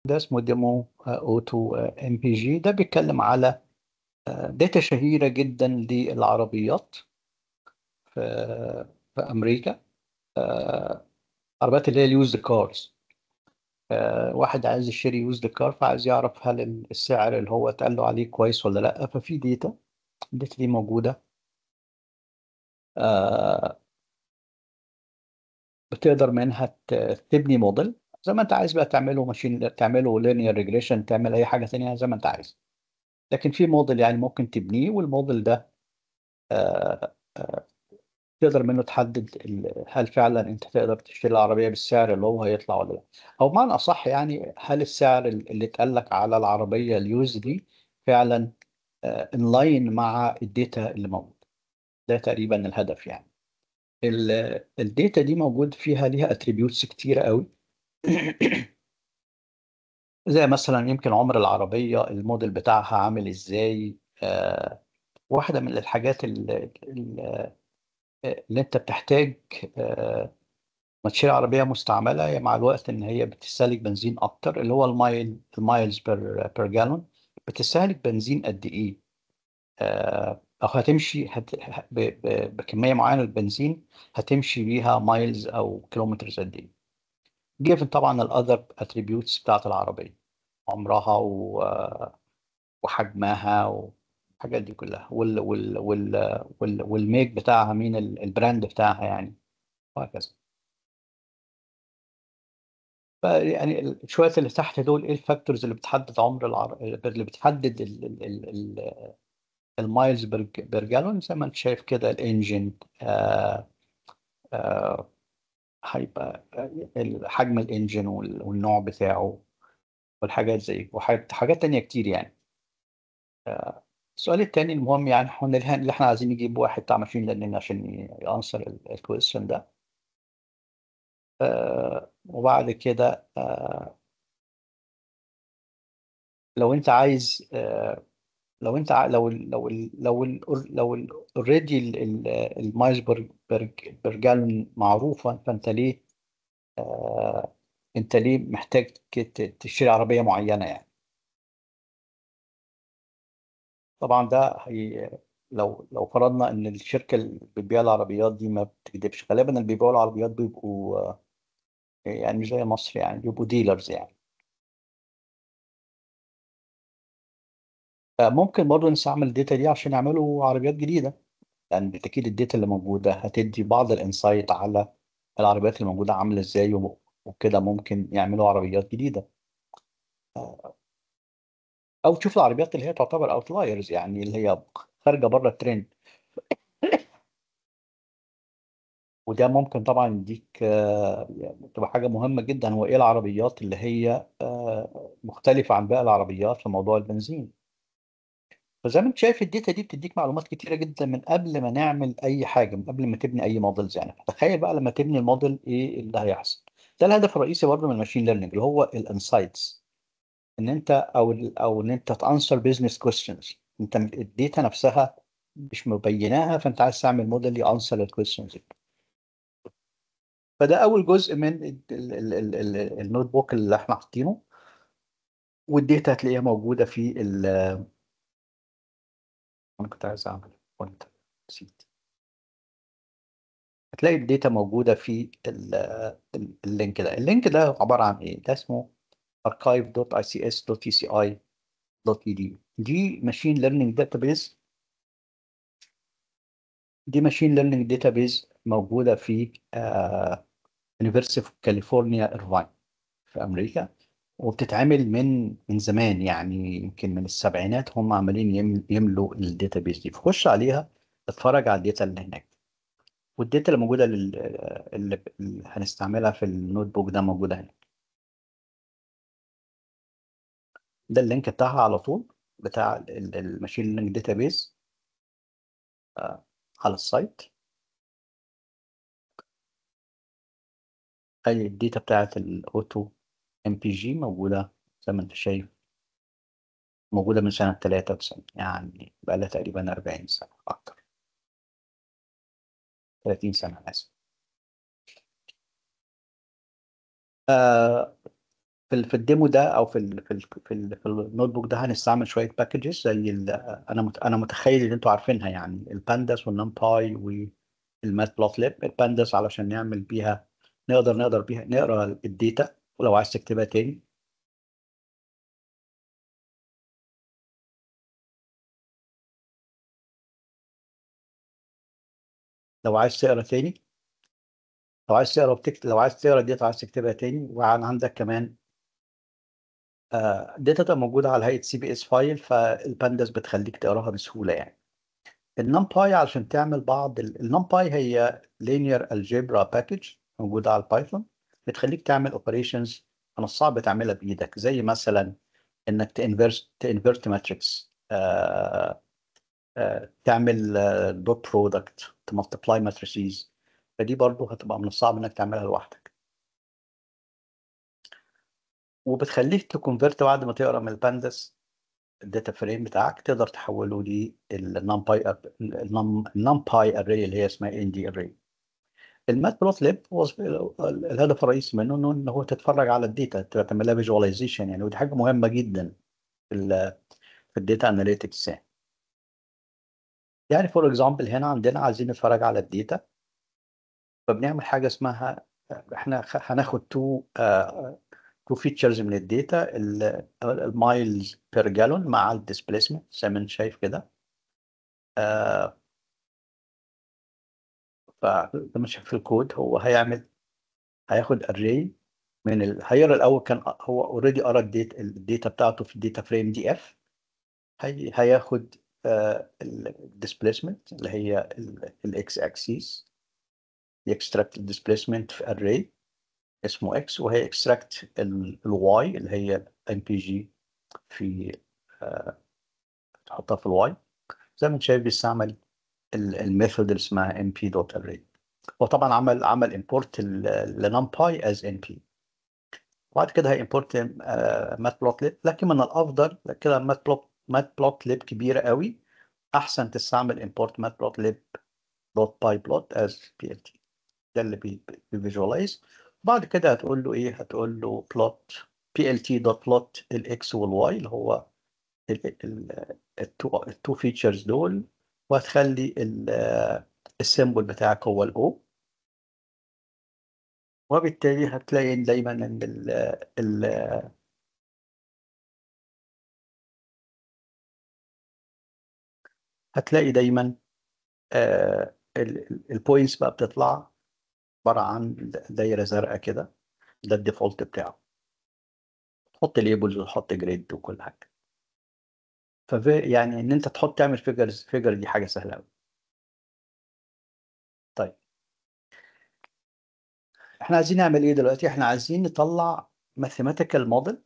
ده اسمه ديمو اوتو ام بي جي ده بيتكلم على داتا شهيرة جدا للعربيات في في أمريكا آه، عربيات اللي هي اليوزد كارز واحد عايز يشتري يوزد كار فعايز يعرف هل السعر اللي هو اتقال له عليه كويس ولا لا ففي داتا الداتا دي موجودة آه، بتقدر منها ت- تبني موديل زي ما انت عايز بقى تعمله ماشين تعمله لينير ريجريشن تعمل اي حاجة تانية زي ما انت عايز لكن في موديل يعني ممكن تبنيه والموديل ده آه، آه، تقدر منه تحدد ال- هل فعلا انت تقدر تشتري العربية بالسعر اللي هو هيطلع ولا لا او بمعنى اصح يعني هل السعر اللي اتقال لك على العربية اليوز دي فعلا ان لاين مع الداتا اللي موجود ده تقريبا الهدف يعني ال- الداتا دي موجود فيها ليها اتريبيوتس كتيرة قوي زي مثلا يمكن عمر العربية الموديل بتاعها عامل ازاي آه، واحدة من الحاجات اللي, اللي انت بتحتاج آه، ما تشتري عربية مستعملة هي مع الوقت ان هي بتستهلك بنزين اكتر اللي هو المايل المايلز بير بير جالون بتستهلك بنزين قد ايه آه، او هتمشي هت... ب... ب... بكمية معينة من البنزين هتمشي بيها مايلز او كيلومترز قد ايه جيفن طبعا الاذر اتريبيوتس بتاعت العربية عمرها و... وحجمها والحاجات دي كلها وال... وال... وال... وال... والميك بتاعها مين ال- البراند بتاعها يعني وهكذا فيعني شوية اللي تحت دول ايه الفاكتورز اللي بتحدد عمر العر... اللي بتحدد ال... ال... ال... ال... المايلز بير بير جالون زي ما انت شايف كده الانجن آه آه هيبقى ال- حجم الانجن وال- والنوع بتاعه والحاجات زي وحاجات حاجات تانية كتير يعني السؤال التاني المهم يعني احنا اللي احنا عايزين نجيب واحد بتاع ماشين ليرنينج عشان يانسر الكويستشن ده آه وبعد كده آه لو انت عايز آه لو انت ع- لو ال لو ال لو ال لو اوريدي المايلز بير بير بير جالون معروفه فانت ليه آه انت ليه محتاج ت- تشتري عربيه معينه يعني طبعا ده هي لو لو فرضنا ان الشركه اللي بتبيع العربيات دي ما بتكذبش غالبا اللي بيبيعوا العربيات بيبقوا آه، يعني مش زي مصر يعني بيبقوا ديلرز يعني آه، ممكن برضه نستعمل الداتا دي عشان يعملوا عربيات جديده لان بالتاكيد الداتا اللي موجوده هتدي بعض الانسايت على العربيات اللي موجوده عامله ازاي و- وكده ممكن يعملوا عربيات جديده او تشوف العربيات اللي هي تعتبر اوتلايرز يعني اللي هي خارجه بره الترند وده ممكن طبعا يديك آه، يعني تبقى حاجه مهمه جدا هو ايه العربيات اللي هي آه، مختلفه عن باقي العربيات في موضوع البنزين فزي ما انت شايف الداتا دي بتديك معلومات كتيره جدا من قبل ما نعمل اي حاجه من قبل ما تبني اي موديلز يعني فتخيل بقى لما تبني الموديل ايه اللي هيحصل ده الهدف الرئيسي برضه من الماشين ليرنينج اللي هو الانسايتس ان انت او ال- او ان انت تانسر بزنس كويستشنز انت الداتا نفسها مش مبيناها فانت عايز تعمل موديل يانسر الكويستشنز فده اول جزء من النوت بوك اللي احنا حاطينه والداتا هتلاقيها موجوده في ال انا كنت عايز اعمل وانت نسيت هتلاقي الداتا موجوده في ال- ال- اللينك ده اللينك ده عباره عن ايه ده اسمه archive.ics.tci.edu دي ماشين ليرنينج داتابيز دي ماشين ليرنينج داتابيز موجوده في يونيفرسيتي اوف كاليفورنيا ايرفاين في امريكا وبتتعمل من من زمان يعني يمكن من السبعينات هم عمالين يم- يملوا الداتابيز دي فخش عليها اتفرج على الداتا اللي هناك والداتا اللي موجوده لل... اللي اللي هنستعملها في النوت بوك ده موجوده هنا ده اللينك بتاعها على طول بتاع الماشين ليرنينج داتابيز على السايت اي الداتا بتاعت الاوتو ام بي جي موجوده زي ما انت شايف موجوده من سنه 93 يعني بقى لها تقريبا 40 سنه اكتر 30 سنه اسف آه في ال- في الديمو ده او في ال في ال في, ال في النوت بوك ده هنستعمل شويه باكجز زي ال- انا مت- انا متخيل ان انتوا عارفينها يعني البانداس والنمباي والمات بلوت ليب البانداس علشان نعمل بيها نقدر نقدر بيها نقرا الداتا ولو عايز تكتبها تاني لو عايز تقرا تاني لو عايز تقرا بتكتب لو عايز تقرا الداتا عايز تكتبها تاني وعندك كمان داتا تبقى موجوده على هيئه سي بي اس فايل فالبانداس بتخليك تقراها بسهوله يعني النمباي علشان تعمل بعض النمباي هي linear algebra package موجوده على البايثون بتخليك تعمل اوبريشنز من الصعب تعملها بايدك زي مثلا انك تنفرت تنفرت ماتريكس تعمل دوت برودكت تملتبلاي ماتريسيز فدي برضو هتبقى من الصعب انك تعملها لوحدك وبتخليك تكونفرت بعد ما تقرا من البانداس الداتا فريم بتاعك تقدر تحوله للنمباي النمباي اري اللي هي اسمها ان دي اري المات بلوت ليب الهدف الرئيسي منه انه ان هو تتفرج على الداتا تعمل لها فيجواليزيشن يعني ودي حاجه مهمه جدا في ال في الداتا اناليتكس يعني فور اكزامبل هنا عندنا عايزين نتفرج على الداتا فبنعمل حاجه اسمها احنا هناخد تو تو فيتشرز من الداتا المايلز بير جالون مع الديسبيسمنت زي ما انت شايف كده آه فلما شايف في الكود هو هيعمل هياخد اري من ال... هيقرا الاول كان هو اوريدي قرا الداتا الداتا بتاعته في الداتا فريم دي اف هي... هياخد الديسبيسمنت اللي هي الاكس اكسيس يكستراكت الديسبيسمنت في اري اسمه اكس وهي اكستراكت الواي اللي هي ام بي جي في آه، تحطها في الواي زي ما انت شايف بيستعمل الميثود اللي اسمها ام بي دوت اري وطبعا عمل عمل امبورت لنمباي از ام بي وبعد كده هي امبورت مات بلوت ليب لكن من الافضل كده مات بلوت مات بلوت ليب كبيره قوي احسن تستعمل امبورت مات بلوت ليب دوت باي بلوت از بي ال تي ده اللي بيفيجواليز بعد كده هتقول له ايه هتقول له بلوت بي ال تي دوت بلوت الاكس والواي اللي هو التو التو فيتشرز دول وهتخلي السيمبل بتاعك هو الاو وبالتالي هتلاقي دايما ان ال ال هتلاقي دايما البوينتس بقى بتطلع عباره عن دايره زرقاء كده ده الديفولت بتاعه تحط ليبلز وتحط جريد وكل حاجه ففي يعني ان انت تحط تعمل فيجرز فيجر دي حاجه سهله قوي طيب احنا عايزين نعمل ايه دلوقتي احنا عايزين نطلع ماثيماتيكال موديل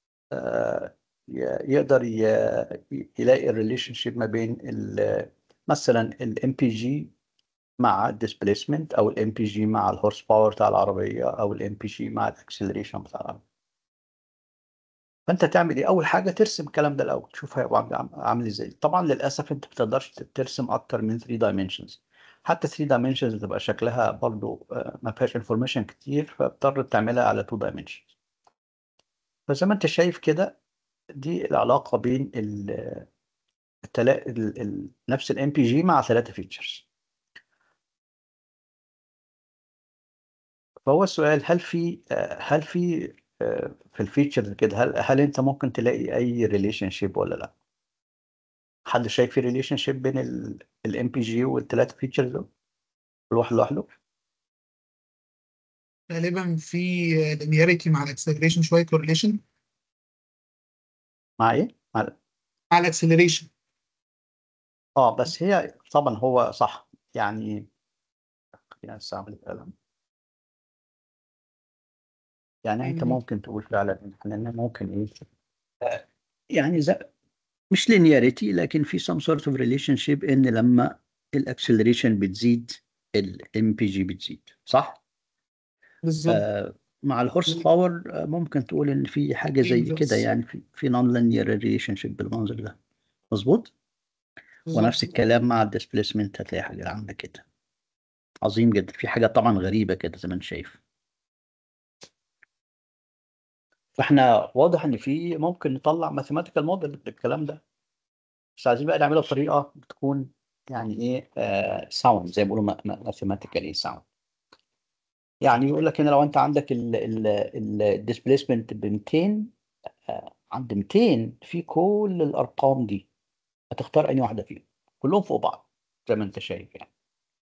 يقدر ي- يلاقي الريليشن شيب ما بين ال- مثلا الام بي جي مع الديسبيسمنت او الام بي جي مع الهورس باور بتاع العربيه او الام بي جي مع الاكسلريشن بتاع العربيه فانت تعمل ايه اول حاجه ترسم الكلام ده الاول تشوف هيبقى عامل- عامل ازاي طبعا للاسف انت ما بتقدرش ترسم اكتر من 3 دايمنشنز حتى 3 دايمنشنز بتبقى شكلها برضو آه، ما فيهاش انفورميشن كتير فبتضطر تعملها على 2 دايمنشنز فزي ما انت شايف كده دي العلاقه بين ال التلا... ال... ال... نفس الام بي جي مع ثلاثه فيتشرز فهو السؤال هل في آه، هل في آه، في الفيتشرز كده هل هل انت ممكن تلاقي اي ريليشن شيب ولا لا؟ حد شايف في ريليشن شيب بين الام بي جي والثلاثه فيتشرز دول؟ كل واحد لوحده؟ غالبا في linearity مع الاكسلريشن شويه correlation مع ايه؟ مع... مع الاكسلريشن اه بس هي طبعا هو صح يعني خلينا نستعمل القلم يعني انت يعني ممكن تقول فعلا ان ممكن ايه آه، يعني زي مش linearity لكن في some sort of relationship ان لما الاكسلريشن بتزيد الام بي جي بتزيد صح؟ بالظبط آه مع الهورس باور آه ممكن تقول ان في حاجه زي كده بالظبط يعني في في نون linear ريليشن شيب بالمنظر ده مظبوط؟ ونفس بالظبط الكلام مع الديسبيسمنت هتلاقي حاجه عامله كده عظيم جدا في حاجه طبعا غريبه كده زي ما انت شايف فاحنا واضح ان في ممكن نطلع ماثيماتيكال موديل للكلام ده بس عايزين بقى نعملها بطريقه بتكون يعني ايه ساوند زي ما بيقولوا ماثيماتيكالي ساوند يعني يقول لك هنا لو انت عندك الديسبيسمنت ب 200 آه، عند 200 في كل الارقام دي هتختار انهي واحده فيهم كلهم فوق بعض زي ما انت شايف يعني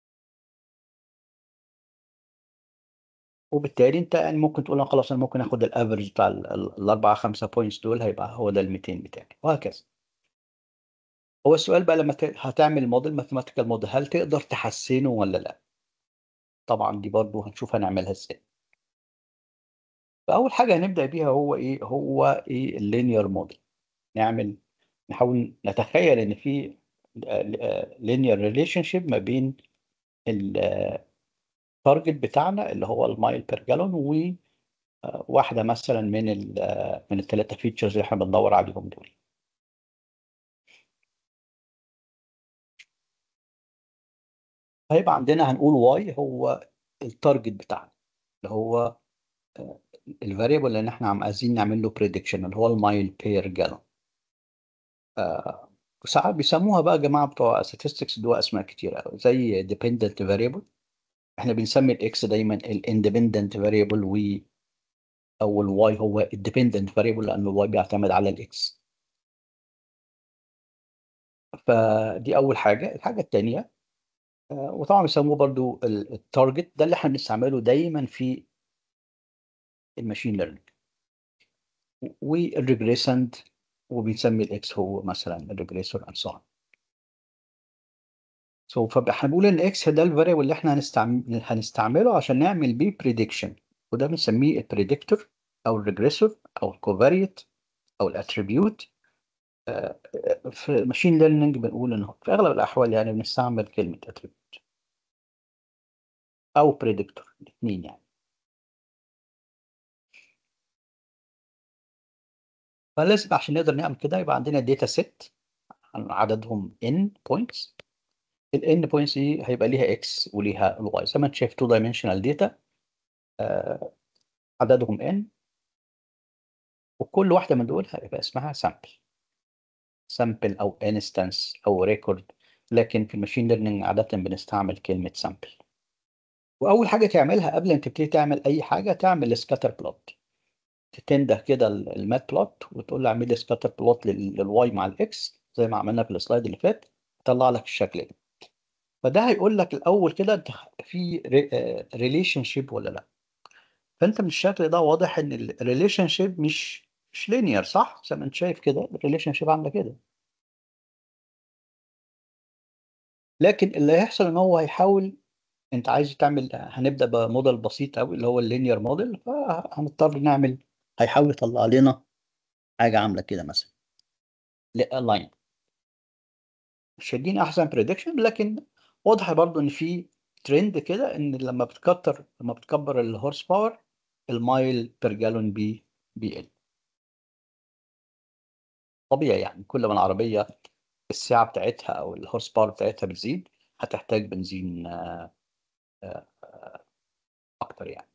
وبالتالي انت يعني ممكن تقول أنا خلاص انا ممكن اخد الافرج بتاع ال- ال- الاربعه خمسه بوينتس دول هيبقى هو ده ال 200 بتاعي وهكذا هو السؤال بقى لما ت- هتعمل موديل ماثيماتيكال موديل هل تقدر تحسنه ولا لا طبعا دي برضو هنشوف هنعملها ازاي فاول حاجه هنبدا بيها هو ايه هو ايه اللينير موديل نعمل نحاول نتخيل ان في لينير ريليشن شيب ما بين التارجت بتاعنا اللي هو المايل بير جالون وواحده مثلا من ال من الثلاثه فيتشرز اللي احنا بندور عليهم دول هيبقى عندنا هنقول واي هو التارجت بتاعنا اللي هو الفاريبل اللي احنا عم عايزين نعمل له بريدكشن اللي هو المايل بير جالون وساعات بيسموها بقى جماعه بتوع statistics دول اسماء كتير قوي زي dependent variable احنا بنسمي الاكس دايما الاندبندنت فاريبل و او الواي هو الديبندنت فاريبل لان الواي بيعتمد على الاكس فدي اول حاجه الحاجه الثانيه وطبعا بيسموه برضو التارجت ده اللي احنا بنستعمله دايما في الماشين ليرنينج والريجريسنت وبنسمي الاكس هو مثلا الريجريسور اند سو سو فاحنا بنقول ان الاكس ده الفاريبل اللي احنا هنستعمل هنستعمله عشان نعمل بيه بريدكشن وده بنسميه البريدكتور او الريجريسور او الكوفاريت او الاتريبيوت في ماشين ليرنينج بنقول ان في اغلب الاحوال يعني بنستعمل كلمه اتريبيوت او بريدكتور الاثنين يعني فلازم عشان نقدر نعمل كده يبقى عندنا داتا سيت عددهم n بوينتس ال n بوينتس دي هيبقى ليها x وليها y زي ما انت شايف 2 dimensional data آه عددهم n وكل واحده من دول هيبقى اسمها sample sample او instance او record لكن في الماشين ليرنينج عاده بنستعمل كلمه sample واول حاجه تعملها قبل ما تبتدي تعمل اي حاجه تعمل سكاتر بلوت تنده كده المات بلوت وتقول له اعمل لي سكاتر بلوت للواي مع الاكس زي ما عملنا في السلايد اللي فات يطلع لك الشكل ده فده هيقول لك الاول كده انت في ريليشن شيب ولا لا فانت من الشكل ده واضح ان الريليشن شيب مش مش لينير صح زي ما انت شايف كده الريليشن شيب عندك كده لكن اللي هيحصل ان هو هيحاول انت عايز تعمل هنبدا بموديل بسيط قوي اللي هو اللينير موديل فهنضطر نعمل هيحاول يطلع لنا حاجه عامله كده مثلا لاين مش هيديني احسن بريدكشن لكن واضح برضو ان في ترند كده ان لما بتكتر لما بتكبر الهورس باور المايل بير جالون بي بيقل طبيعي يعني كل ما العربيه السعه بتاعتها او الهورس باور بتاعتها بتزيد هتحتاج بنزين اكتر يعني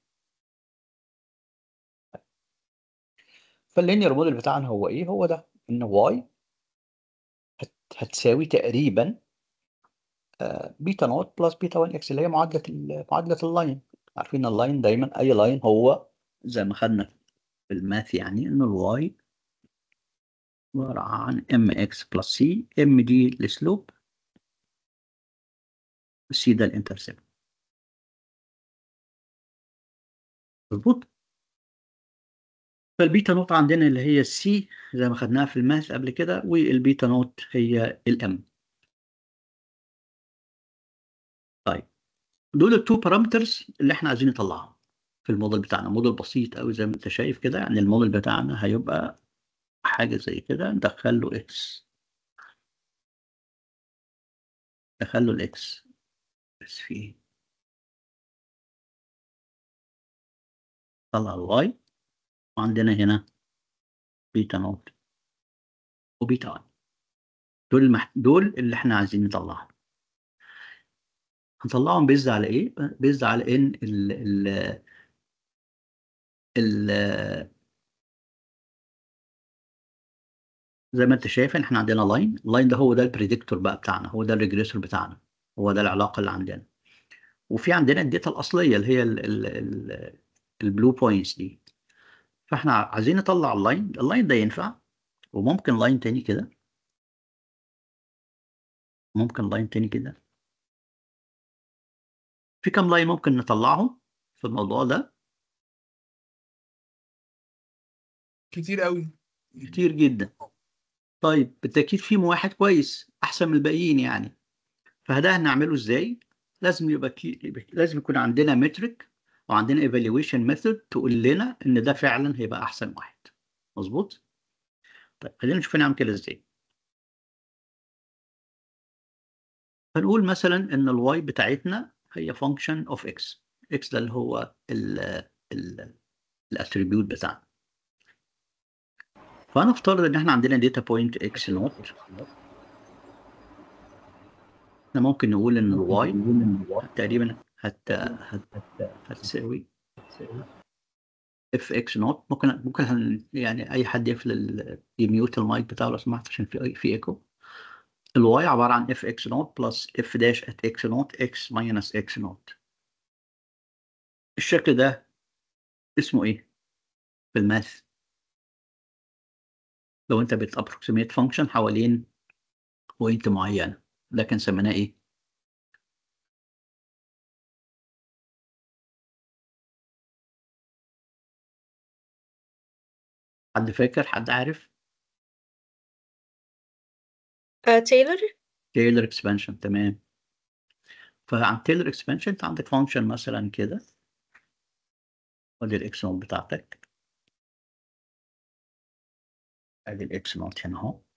فاللينير موديل بتاعنا هو ايه هو ده ان واي هتساوي تقريبا بيتا نوت بلس بيتا 1 اكس اللي هي معادله معادله اللاين عارفين اللاين دايما اي لاين هو زي ما خدنا في الماث يعني ان الواي عباره عن ام اكس بلس سي ام دي السلوب سي ده الانترسبت مظبوط فالبيتا نوت عندنا اللي هي السي زي ما خدناها في الماث قبل كده والبيتا نوت هي الام طيب دول التو بارامترز اللي احنا عايزين نطلعهم في الموديل بتاعنا موديل بسيط قوي زي ما انت شايف كده يعني الموديل بتاعنا هيبقى حاجه زي كده ندخل له اكس ندخل له الاكس بس في ايه طلع الواي وعندنا هنا بيتا نوت وبيتا 1 دول المح... دول اللي احنا عايزين نطلعهم هنطلعهم بيزد على ايه بيزد على ان ال ال ال زي ما انت شايف ان احنا عندنا لاين اللاين ده هو ده البريدكتور بقى بتاعنا هو ده الريجريسور بتاعنا هو ده العلاقه اللي عندنا وفي عندنا الداتا الاصليه اللي هي البلو بوينتس دي فاحنا عايزين نطلع اللاين اللاين ده ينفع وممكن لاين تاني كده ممكن لاين تاني كده في كام لاين ممكن نطلعهم في الموضوع ده كتير قوي كتير جدا طيب بالتأكيد في واحد كويس أحسن من الباقيين يعني فده هنعمله إزاي؟ لازم يبقى كي... يبقى- لازم يكون عندنا مترك وعندنا ايفالويشن ميثود تقول لنا إن ده فعلا هيبقى أحسن واحد مظبوط؟ طيب خلينا نشوف نعمل كده إزاي هنقول مثلا إن الواي بتاعتنا هي فانكشن اوف اكس اكس ده اللي هو ال ال الاتريبيوت بتاعنا فهنفترض ان احنا عندنا داتا بوينت اكس نوت احنا ممكن نقول ان الواي تقريبا هت هت هتساوي اف اكس نوت ممكن ممكن هن يعني اي حد يقفل ال- يميوت المايك بتاعه لو سمحت عشان في في ايكو الواي عباره عن اف اكس نوت بلس اف داش ات اكس نوت اكس ماينس اكس نوت الشكل ده اسمه ايه في الماث لو انت بتابروكسيميت فانكشن حوالين بوينت معينه ده كان سميناه ايه حد فاكر حد عارف آه، تايلور تايلر اكسبانشن تمام فعن تايلر اكسبانشن انت عندك فانكشن مثلا كده ودي الاكس نوت بتاعتك ادي الاكس نوت هنا اهو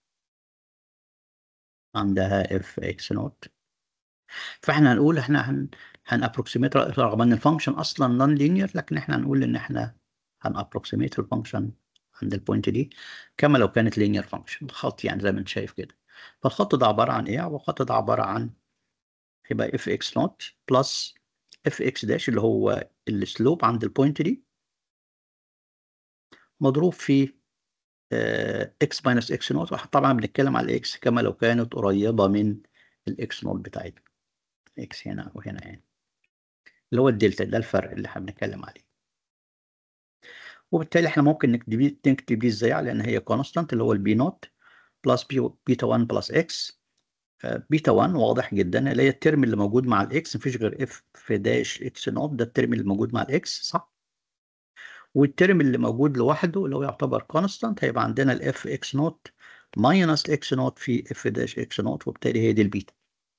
عندها اف اكس نوت فاحنا هنقول احنا هن هن ابروكسيميت رغم ان الفانكشن اصلا نون لينير لكن احنا هنقول ان احنا هن ابروكسيميت الفانكشن عند البوينت دي كما لو كانت لينير فانكشن الخط يعني زي ما انت شايف كده فالخط ده عباره عن ايه؟ الخط ده عباره عن يبقى اف اكس نوت بلس اف اكس داش اللي هو السلوب عند البوينت دي مضروب في اكس ماينس اكس نوت طبعا بنتكلم على الاكس كما لو كانت قريبه من الاكس نوت بتاعتنا اكس هنا وهنا يعني اللي هو الدلتا ده الفرق اللي احنا بنتكلم عليه وبالتالي احنا ممكن نكتب نكتب دي ازاي على ان هي كونستانت اللي هو البي نوت بلس بي بيتا 1 بلس اكس بيتا 1 واضح جدا اللي هي الترم اللي موجود مع الاكس مفيش غير اف في داش اكس نوت ده الترم اللي موجود مع الاكس صح والترم اللي موجود لوحده اللي هو يعتبر كونستانت هيبقى عندنا الاف اكس نوت ماينس اكس نوت في اف داش اكس نوت وبالتالي هي دي البيتا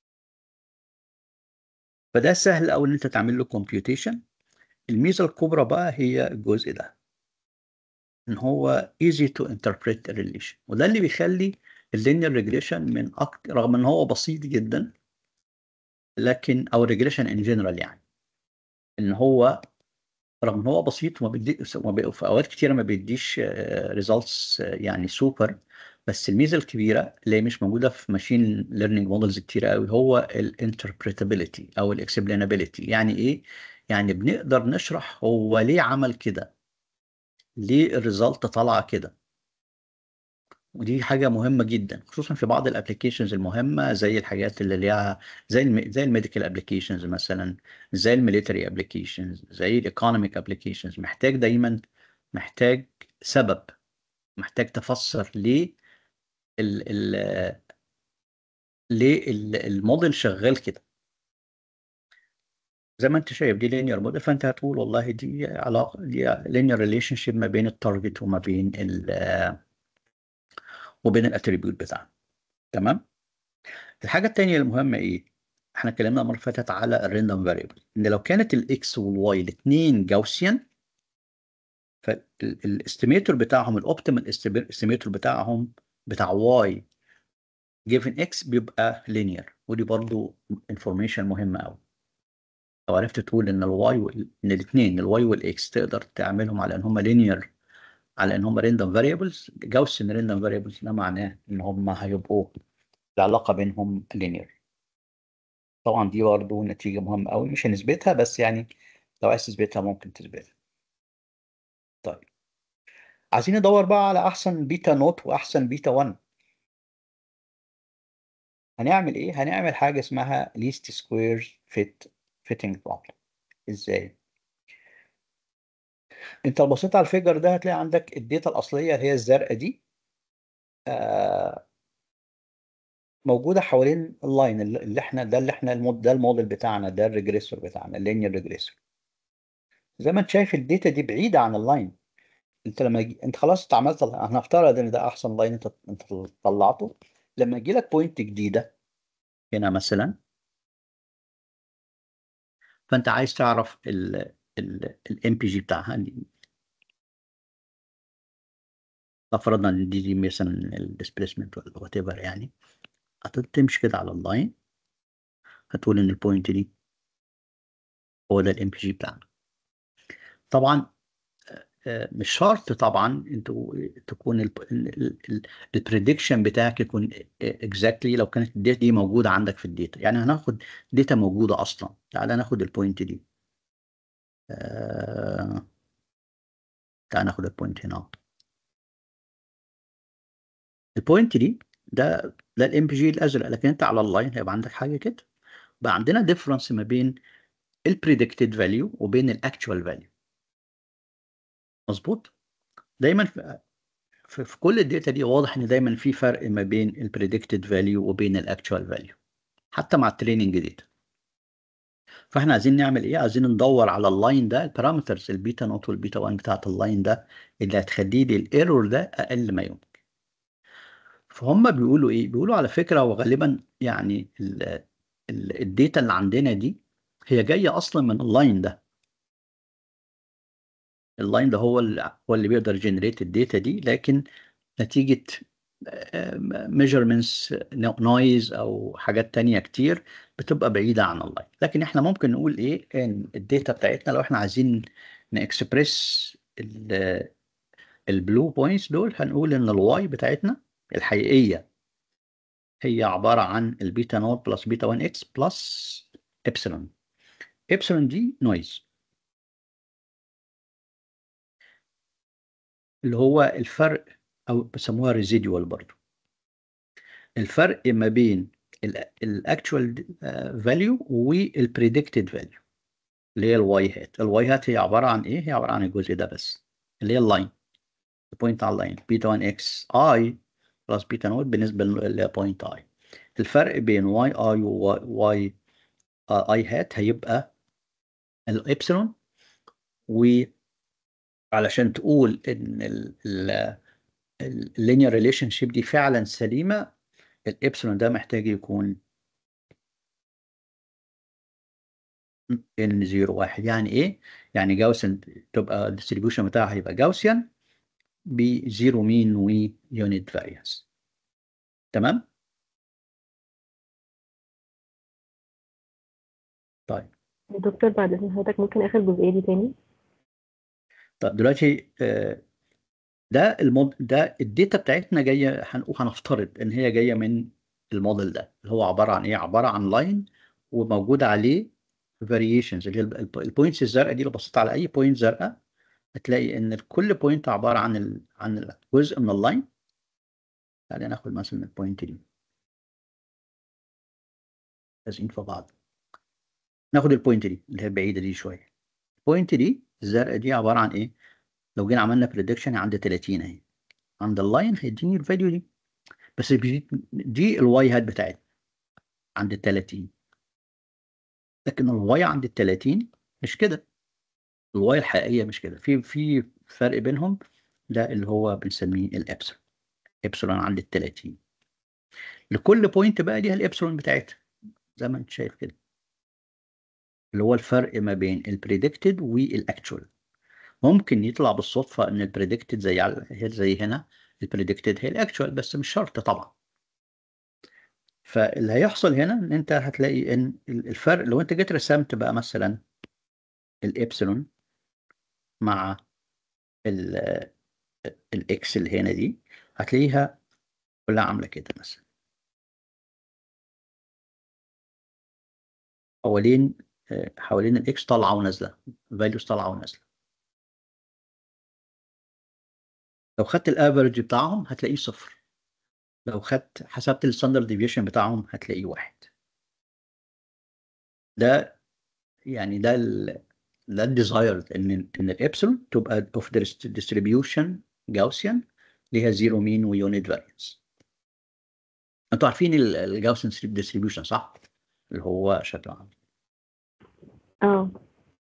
فده سهل قوي ان انت تعمل له كومبيوتيشن الميزه الكبرى بقى هي الجزء ده ان هو easy to interpret a relation وده اللي بيخلي اللينير ريجريشن من اكتر رغم ان هو بسيط جدا لكن او الريجريشن ان جنرال يعني ان هو رغم ان هو بسيط وما بيدي وما بي- في اوقات كتيره ما بيديش ريزلتس يعني سوبر بس الميزه الكبيره اللي هي مش موجوده في ماشين ليرنينج مودلز كتيره قوي هو الانتربريتابيلتي او الاكسبلينابيلتي يعني ايه يعني بنقدر نشرح هو ليه عمل كده ليه الريزلت طالعه كده ودي حاجه مهمه جدا خصوصا في بعض الابلكيشنز المهمه زي الحاجات اللي ليها زي الم... زي الميديكال ابلكيشنز مثلا زي الميليتري ابلكيشنز زي الايكونوميك ابلكيشنز محتاج دايما محتاج سبب محتاج تفسر ليه ال ال ليه ال- الموديل شغال كده زي ما انت شايف دي لينير موديل فانت هتقول والله دي علاقه دي لينير ريليشن شيب ما بين التارجت وما بين ال وبين الاتريبيوت بتاعنا تمام الحاجه الثانيه المهمه ايه احنا اتكلمنا المره اللي فاتت على الريندوم فاريبل ان لو كانت الاكس والواي الاثنين جاوسيان فالاستيميتور بتاعهم الاوبتيمال استيميتور بتاعهم بتاع واي جيفن اكس بيبقى لينير ودي برضو انفورميشن مهمه قوي لو عرفت تقول ان الواي وال... ان الاثنين الواي والاكس تقدر تعملهم على ان هم لينير على ان هم راندوم فاريبلز جاوسيان راندوم فاريبلز ده معناه ان هم هيبقوا العلاقه بينهم لينير طبعا دي برضه نتيجة مهمة قوي مش هنثبتها بس يعني لو عايز تثبتها ممكن تثبتها طيب عايزين ندور بقى على أحسن بيتا نوت وأحسن بيتا 1 هنعمل ايه هنعمل حاجه اسمها least square fit fitting problem ازاي انت لو بصيت على الفيجر ده هتلاقي عندك الداتا الاصليه اللي هي الزرقاء دي آه، موجوده حوالين اللاين اللي اللي احنا ده اللي احنا المود ده الموديل بتاعنا ده الريجريسور بتاعنا اللينير ريجريسور زي ما انت شايف الداتا دي بعيده عن اللاين انت لما يجي... انت خلاص انت عملت هنفترض ان ده احسن لاين انت انت طلعته لما يجي لك بوينت جديده هنا مثلا فانت عايز تعرف ال ال الام بي جي بتاعها فرضنا ان دي, دي مثلا الديسبيسمنت ولا وات ايفر يعني هتمشي كده على اللاين هتقول ان البوينت دي هو ده الام بي جي بتاعنا طبعا آه، مش شرط طبعا انتوا تكون البريدكشن بتاعك يكون اكزاكتلي لو كانت الداتا دي موجوده عندك في الداتا يعني هناخد داتا موجوده اصلا تعالى ناخد البوينت دي آه، تعالى ناخد البوينت هنا البوينت دي ده ده الام بي جي الازرق لكن انت على اللاين هيبقى عندك حاجه كده بقى عندنا ديفرنس ما بين البريدكتد فاليو وبين الاكتشوال فاليو مظبوط دايما في, في, في كل الداتا دي واضح ان دايما في فرق ما بين البريدكتد فاليو وبين الاكتشوال فاليو حتى مع التريننج داتا فاحنا عايزين نعمل ايه عايزين ندور على اللاين ده البارامترز البيتا نوت والبيتا 1 بتاعت اللاين ده اللي هتخلي لي الايرور ده اقل ما يمكن فهم بيقولوا ايه بيقولوا على فكره وغالبا يعني الداتا اللي عندنا دي هي جايه اصلا من اللاين ده اللاين ده هو اللي هو اللي بيقدر يجنريت الداتا دي لكن نتيجه ميجرمنتس نويز او حاجات تانية كتير بتبقى بعيده عن اللاين لكن احنا ممكن نقول ايه ان الداتا بتاعتنا لو احنا عايزين نكسبريس البلو بوينتس دول هنقول ان الواي بتاعتنا الحقيقيه هي عباره عن البيتا نوت بلس بيتا 1 اكس بلس ابسلون ابسلون دي نويز اللي هو الفرق او بيسموها ريزيدوال برضو الفرق ما بين الاكتوال فاليو والبريدكتد فاليو اللي هي الواي هات الواي هات هي عباره عن ايه هي عباره عن الجزء ده بس اللي هي اللاين البوينت على اللاين بيتا 1 اكس اي بلس بيتا نوت بالنسبه للبوينت اي الفرق بين واي اي وواي اي هات هيبقى الابسلون وعلشان تقول ان اللينير ريليشن شيب دي فعلا سليمه الابسلون ده محتاج يكون ان 0 1 يعني ايه؟ يعني جاوسن تبقى الديستريبيوشن بتاعها هيبقى جاوسيان بزيرو مين ويونت فاريانس تمام؟ طيب يا دكتور بعد اذن حضرتك ممكن اخر جزئيه دي تاني طب دلوقتي آه، ده المود ده الداتا بتاعتنا جايه هنقول هنفترض ان هي جايه من الموديل ده اللي هو عباره عن ايه عباره عن لاين وموجود عليه فاريشنز اللي هي البوينتس الزرقاء دي لو بصيت على اي بوينت زرقاء هتلاقي ان كل بوينت عباره عن ال... عن جزء من اللاين تعالى ناخد مثلا البوينت دي لازقين في بعض ناخد البوينت دي اللي هي بعيده دي شويه البوينت دي الزرقاء دي عباره عن ايه لو جينا عملنا بريدكشن عند 30 اهي عند اللاين هيديني الفاليو دي بس دي, دي الواي هات بتاعتنا عند ال 30 لكن الواي عند ال 30 مش كده الواي الحقيقيه مش كده في في فرق بينهم ده اللي هو بنسميه الابسلون ابسلون عند ال 30 لكل بوينت بقى ليها الابسلون بتاعتها زي ما انت شايف كده اللي هو الفرق ما بين البريدكتد والاكتشوال ممكن يطلع بالصدفه ان البريدكتد زي على- زي هنا البريدكتد هي الاكتشوال بس مش شرط طبعا فاللي هيحصل هنا ان انت هتلاقي ان الفرق لو انت جيت رسمت بقى مثلا الابسلون مع ال- الاكس اللي هنا دي هتلاقيها كلها عامله كده مثلا حوالين آه، حوالين الاكس طالعه ونازله فاليوز طالعه ونازله لو خدت الافرج بتاعهم هتلاقيه صفر لو خدت حسبت الستاندرد ديفيشن بتاعهم هتلاقيه واحد ده يعني ده ال ده الديزايرد ان ان الابسلون تبقى اوف ديستريبيوشن جاوسيان ليها زيرو مين ويونت فارينس انتوا عارفين الجاوسيان ديستريبيوشن صح؟ اللي هو شكله عامل اه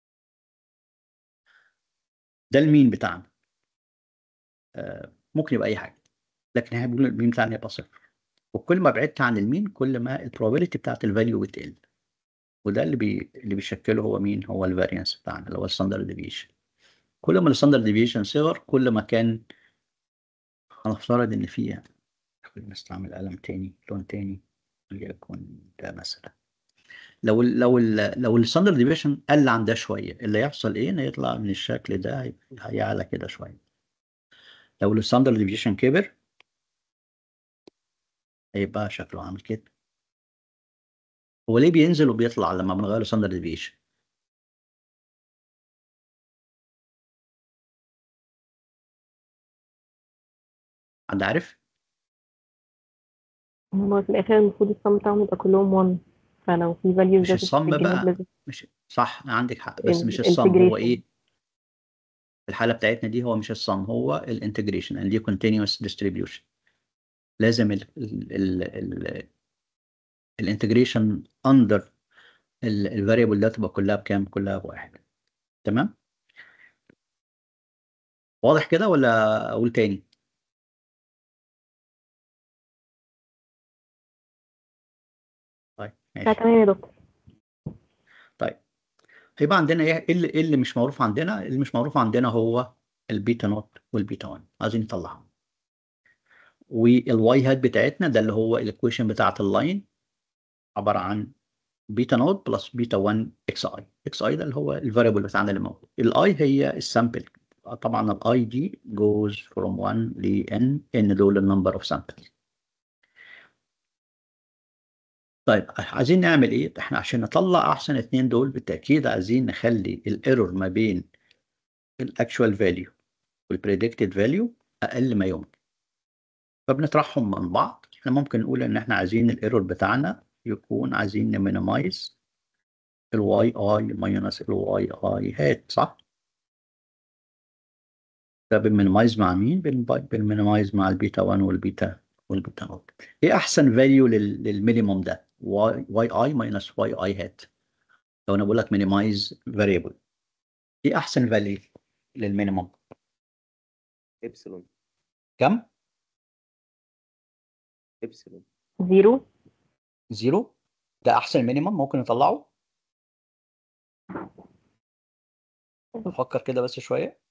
ده المين بتاعنا آه، ممكن يبقى اي حاجه لكن احنا بنقول المين بتاعنا يبقى صفر وكل ما بعدت عن المين كل ما البروبابيلتي بتاعت الفاليو بتقل وده اللي بي... اللي بيشكله هو مين هو الفاريانس بتاعنا اللي هو الستاندرد ديفيشن كل ما الستاندرد ديفيشن صغر كل ما كان هنفترض ان فيها خلينا نستعمل قلم تاني لون تاني وليكن ده مثلا لو ال لو ال لو الستاندرد ديفيشن قل عن ده شويه اللي يحصل ايه انه يطلع من الشكل ده هي- هيعلى كده شويه لو الستاندرد ديفيشن كبر هيبقى شكله عامل كده هو ليه بينزل وبيطلع لما بنغير الستاندرد ديفيشن حد عارف هما في الآخر المفروض الصم بتاعهم يبقى كلهم 1 فلو في values مش زادت في الصم الجنب بقى لازم مش صح عندك حق بس ال- مش الصم هو integration. ايه الحاله بتاعتنا دي هو مش الصم هو الانتجريشن يعني دي continuous distribution لازم ال ال ال ال الانتجريشن اندر الفاريبل ده تبقى كلها بكام كلها بواحد تمام واضح كده ولا اقول تاني طيب لا ماشي تمام يا دكتور طيب هيبقى عندنا ايه إيه اللي, إيه اللي مش معروف عندنا اللي مش معروف عندنا هو البيتا نوت والبيتا 1 عايزين نطلعهم والواي هات بتاعتنا ده اللي هو الايكويشن بتاعت اللاين عباره عن بيتا نوت بلس بيتا 1 اكس اي اكس اي ده اللي هو الفاريبل بتاعنا اللي موجود الاي هي السامبل طبعا الاي دي جوز فروم 1 ل n ان دول النمبر اوف سامبلز طيب عايزين نعمل ايه احنا عشان نطلع احسن اتنين دول بالتاكيد عايزين نخلي الايرور ما بين الاكشوال فاليو والبريدكتد فاليو اقل ما يمكن فبنطرحهم من بعض احنا ممكن نقول ان احنا عايزين الايرور بتاعنا يكون عايزين نمينيمايز الواي اي ماينس الواي اي هات صح ده بنمينيمايز مع مين بن- بنمينيمايز مع البيتا 1 والبيتا والبيتا نوت ايه احسن فاليو للمينيموم ده واي واي اي ماينس واي اي هات لو انا بقول لك مينيمايز فاريبل ايه احسن فاليو للمينيموم ابسلون كم ابسلون زيرو زيرو ده احسن مينيمم ممكن نطلعه نفكر كده بس شويه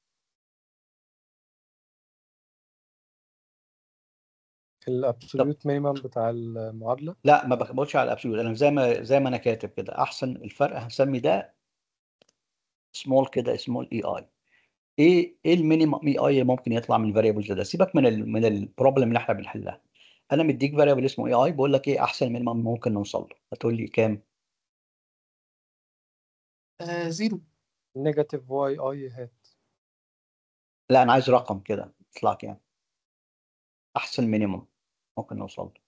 الابسوليوت مينيمم بتاع المعادله لا ما بقولش على الابسولوت انا زي ما زي ما انا كاتب كده احسن الفرق هنسمي ده سمول كده سمول اي اي ايه ايه المينيمم اي اي اللي ممكن يطلع من الفاريبلز ده سيبك من ال من البروبلم اللي احنا بنحلها انا مديك فاريبل اسمه اي اي بقول لك ايه احسن مينيمم ممكن نوصل له هتقول لي كام آه زيرو نيجاتيف واي اي هات لا انا عايز رقم كده يطلع كام احسن مينيمم ممكن نوصل له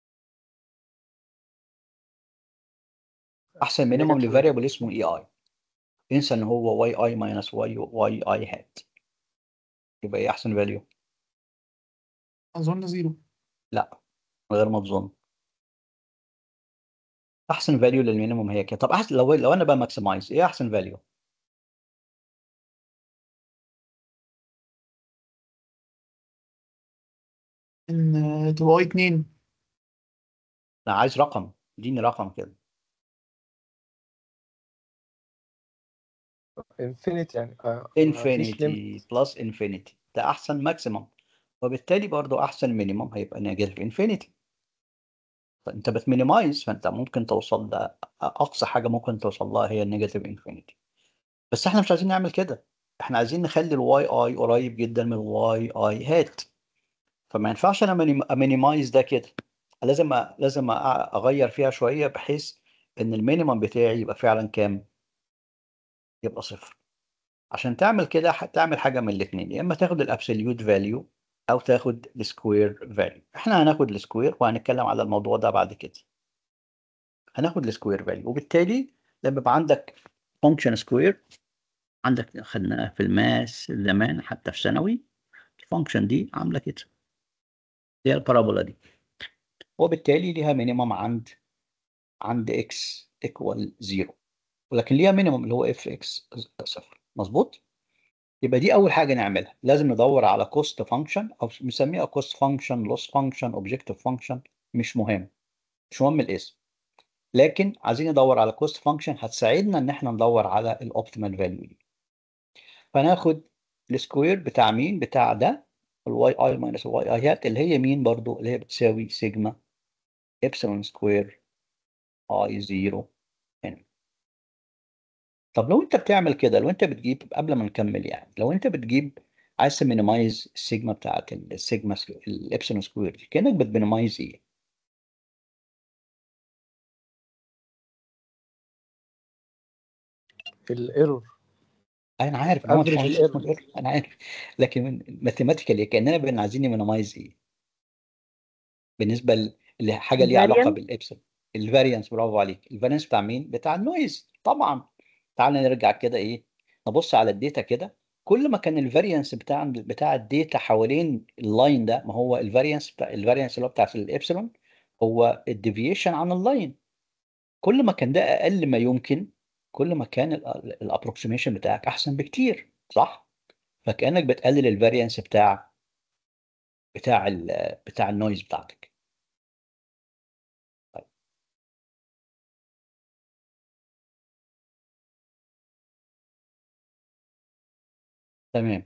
احسن مينيمم Negative. لفاريبل اسمه اي اي انسى ان هو واي اي ماينس واي واي اي هات يبقى ايه احسن فاليو اظن زيرو من غير ما تظن احسن فاليو للمينيموم هي كده طب احسن لو لو انا بقى ماكسمايز ايه احسن فاليو ان آه، تبقى اي اتنين انا عايز رقم اديني رقم كده انفينيتي يعني آه، مفيش limit. انفينيتي بلس انفينيتي ده احسن ماكسيمم وبالتالي برضو احسن مينيمم هيبقى نيجاتيف انفينيتي فانت بتمينيمايز فانت ممكن توصل ده اقصى حاجه ممكن توصل لها هي النيجاتيف انفينيتي بس احنا مش عايزين نعمل كده احنا عايزين نخلي الواي اي قريب جدا من الواي اي هات فما ينفعش انا امينيمايز ده كده لازم أ- لازم أ- اغير فيها شويه بحيث ان المينيمم بتاعي يبقى فعلا كام يبقى صفر عشان تعمل كده ح- تعمل حاجه من الاثنين يا اما تاخد الابسوليوت فاليو او تاخد السكوير فاليو احنا هناخد السكوير وهنتكلم على الموضوع ده بعد كده هناخد السكوير فاليو وبالتالي لما يبقى عندك فانكشن سكوير عندك خدناها في الماس زمان حتى في ثانوي الفانكشن دي عامله كده هي البارابولا دي وبالتالي ليها مينيمم عند عند اكس ايكوال زيرو ولكن ليها مينيمم اللي هو اف اكس صفر مظبوط يبقى دي اول حاجه نعملها لازم ندور على كوست فانكشن او بنسميها كوست فانكشن لوس فانكشن اوبجكتيف فانكشن مش مهم مش مهم الاسم لكن عايزين ندور على كوست فانكشن هتساعدنا ان احنا ندور على الاوبتيمال فاليو دي فناخد السكوير بتاع مين بتاع ده الواي اي ماينس الواي اي هات اللي هي مين برضو اللي هي بتساوي سيجما ابسلون سكوير اي زيرو ان طب لو انت بتعمل كده لو انت بتجيب قبل ما نكمل يعني لو انت بتجيب عايز تمينيمايز السيجما بتاعت السيجما الابسلون سكوير دي كانك بتمينيمايز ايه؟ الايرور انا عارف ان هو مفيش Average حاجه اسمها error. error، انا عارف لكن ماثيماتيكالي كاننا بن عايزين نمينيمايز ايه؟ بالنسبه ل- لحاجه ليها علاقه الفاريانس بالابسلون الفاريانس برافو عليك الفاريانس بتاع مين؟ بتاع النويز طبعا تعال نرجع كده ايه نبص على الداتا كده كل ما كان الفاريانس بتاع بتاع الداتا حوالين اللاين ده ما هو الفاريانس بتاع الفاريانس اللي هو بتاع الابسلون هو الديفيشن عن اللاين كل ما كان ده اقل ما يمكن كل ما كان الابروكسيميشن بتاعك احسن بكتير صح فكانك بتقلل الفاريانس بتاع بتاع ال بتاع النويز بتاعتك طيب. تمام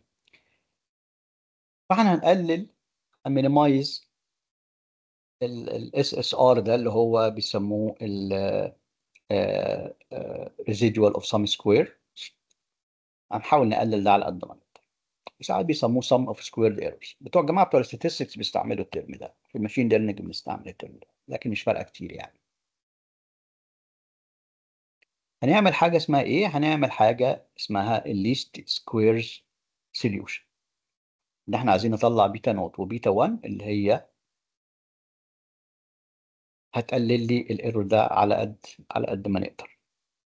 فاحنا هنقلل مينيمايز الاس اس ار ده اللي هو بيسموه ال residual of some square هنحاول نقلل ده على قد ما نقدر ساعات بيسموه sum of squared errors بتوع الجماعه بتوع statistics بيستعملوا الترم ده في الماشين ليرنينج بنستعمل الترم ده لكن مش فارقه كتير يعني هنعمل حاجه اسمها ايه هنعمل حاجه اسمها least squares solution ان احنا عايزين نطلع بيتا نوت وبيتا 1 اللي هي هتقلل لي الايرور ده على قد على قد ما نقدر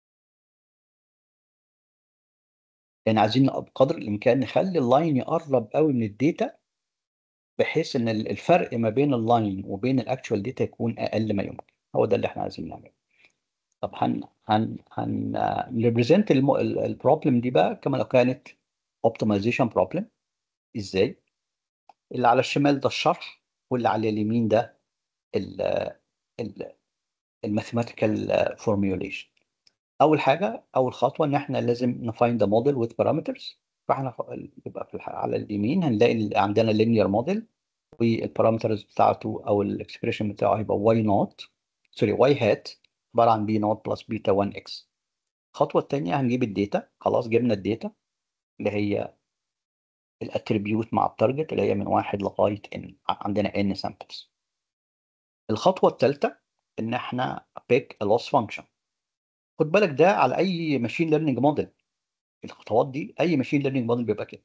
يعني عايزين بقدر الامكان نخلي اللاين يقرب قوي من الداتا بحيث ان ال- الفرق ما بين اللاين وبين الاكتشوال داتا يكون اقل ما يمكن هو ده اللي احنا عايزين نعمله طب هن هن هن نريبريزنت البروبلم دي بقى كما لو كانت اوبتمايزيشن بروبلم ازاي اللي على الشمال ده الشرح واللي على اليمين ده ال ال الماثيماتيكال فورميوليشن اول حاجه اول خطوه ان احنا لازم نفايند موديل وذ بارامترز فاحنا خ- يبقى في الح- على اليمين هنلاقي ال- عندنا لينير موديل والبارامترز بتاعته او الاكسبريشن بتاعه هيبقى واي نوت سوري واي هات عباره عن بي نوت بلس بيتا 1 اكس الخطوه الثانيه هنجيب الداتا خلاص جبنا الداتا اللي هي الاتريبيوت مع التارجت اللي هي من واحد لغايه ان عندنا ان سامبلز الخطوه الثالثه ان احنا بيك لوس فانكشن خد بالك ده على اي ماشين ليرنينج موديل الخطوات دي اي ماشين ليرنينج موديل بيبقى كده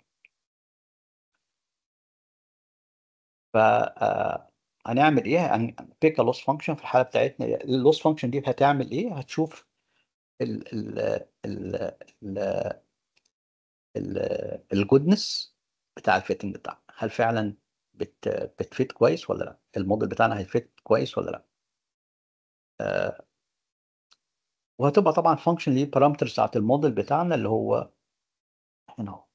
ف آه، هنعمل ايه هنبيك لوس فانكشن في الحاله بتاعتنا اللوس فانكشن دي هتعمل ايه هتشوف ال ال ال ال ال الجودنس بتاع الفيتنج بتاعنا هل فعلا بت بتفيت كويس ولا لا الموديل بتاعنا هيفيت كويس ولا لا آه، وهتبقى طبعا فانكشن ليه بارامترز بتاعت الموديل بتاعنا اللي هو هنا اهو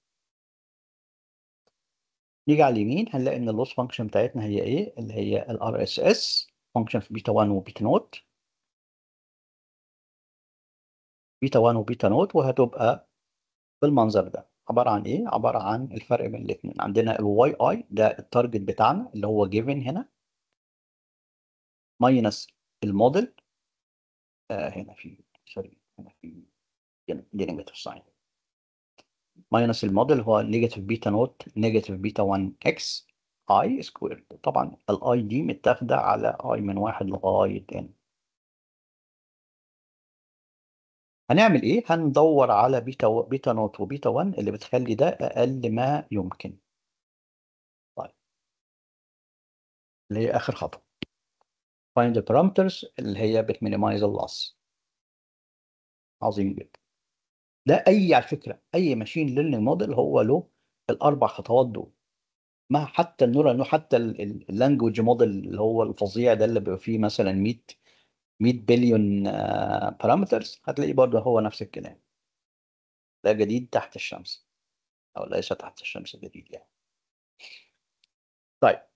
نيجي على اليمين هنلاقي ان اللوس فانكشن بتاعتنا هي ايه اللي هي الار اس اس فانكشن في بيتا 1 وبيتا نوت بيتا 1 وبيتا نوت وهتبقى بالمنظر ده عباره عن ايه عباره عن الفرق بين الاثنين عندنا الواي اي ده التارجت بتاعنا اللي هو جيفن هنا ماينس الموديل آه هنا في سوري هنا في دي نيجاتيف ساين ماينس الموديل هو نيجاتيف بيتا نوت نيجاتيف بيتا 1 اكس اي سكوير طبعا الاي دي متاخده على اي من واحد لغايه ان هنعمل ايه هندور على بيتا و... بيتا نوت وبيتا 1 اللي بتخلي ده اقل ما يمكن طيب اللي هي اخر خطوه find the parameters اللي هي بتمينيمايز اللوس عظيم جدا ده اي على فكره اي ماشين ليرنينج موديل هو له الاربع خطوات دول ما حتى النورال نو حتى اللانجوج موديل اللي هو الفظيع ده اللي بيبقى فيه مثلا 100 100 بليون بارامترز هتلاقيه برضه هو نفس الكلام ده جديد تحت الشمس او ليس تحت الشمس جديد يعني طيب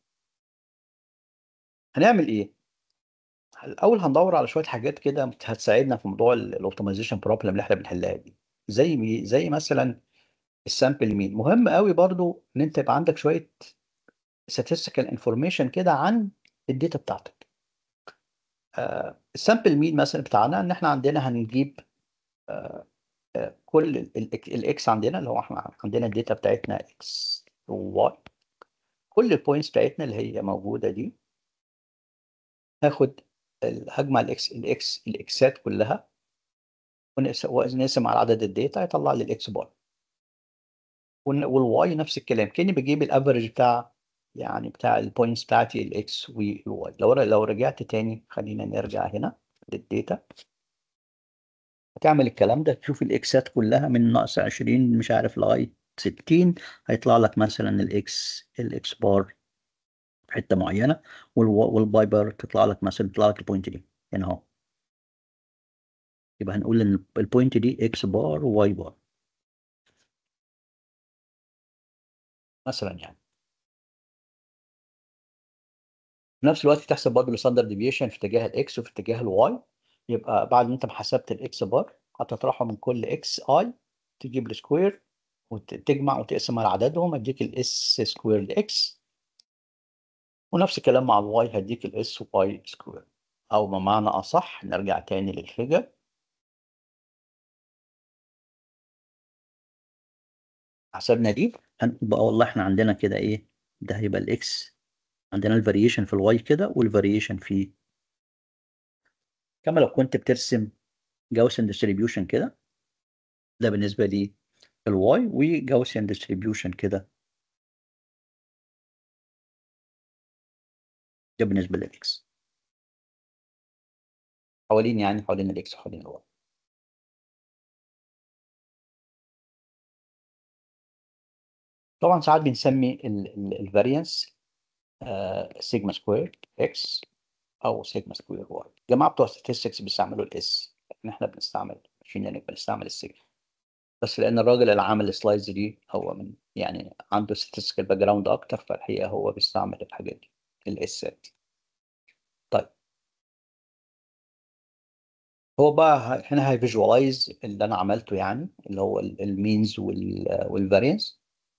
هنعمل ايه الاول هندور على شويه حاجات كده هتساعدنا في موضوع الاوبتمايزيشن بروبلم اللي احنا بنحلها دي زي مي زي مثلا السامبل مين مهم قوي برضو ان انت يبقى عندك شويه statistical information كده عن الداتا بتاعتك آه السامبل مين مثلا بتاعنا ان احنا عندنا هنجيب آه آه كل الاكس عندنا اللي هو احنا عندنا الداتا بتاعتنا اكس وواي كل البوينتس بتاعتنا اللي هي موجوده دي هاخد هجمع الاكس الاكس الاكسات كلها ونقسم على عدد الداتا يطلع لي الاكس بار والواي نفس الكلام كاني بجيب الافرج بتاع يعني بتاع البوينتس بتاعتي الاكس والواي لو لو رجعت تاني خلينا نرجع هنا للداتا هتعمل الكلام ده تشوف الاكسات كلها من ناقص 20 مش عارف لغايه 60 هيطلع لك مثلا الاكس الاكس بار في حته معينه والباي بار تطلع لك مثلا تطلع لك البوينت دي هنا اهو يبقى هنقول ان البوينت دي اكس بار وواي بار مثلا يعني في نفس الوقت تحسب برضه الستاندرد ديفيشن في اتجاه الاكس وفي اتجاه الواي يبقى بعد ما انت حسبت الاكس بار هتطرحه من كل اكس اي تجيب السكوير وتجمع وتقسم على عددهم هديك الاس سكوير اكس ونفس الكلام مع الواي هديك الاس واي سكوير او بمعنى اصح نرجع تاني للفيجر حسبنا دي هنبقى والله احنا عندنا كده ايه ده هيبقى الاكس عندنا الفاريشن في الواي كده والفاريشن في كما لو كنت بترسم جاوسن ديستريبيوشن كده ده بالنسبه لي الواي وجاوسن ديستريبيوشن كده ده بالنسبه للاكس حوالين يعني حوالين الاكس وحوالين الواي طبعا ساعات بنسمي الفاريانس سيجما سكوير اكس او سيجما سكوير واي الجماعه بتوع statistics بيستعملوا الاس لكن احنا بنستعمل ماشين ليرنينج بنستعمل السيجما بس لان الراجل اللي عامل السلايدز دي هو من يعني عنده statistical باك جراوند اكتر فالحقيقه هو بيستعمل الحاجات دي الاسات طيب هو بقى هنا هيفيجوالايز اللي انا عملته يعني اللي هو المينز والفاريانس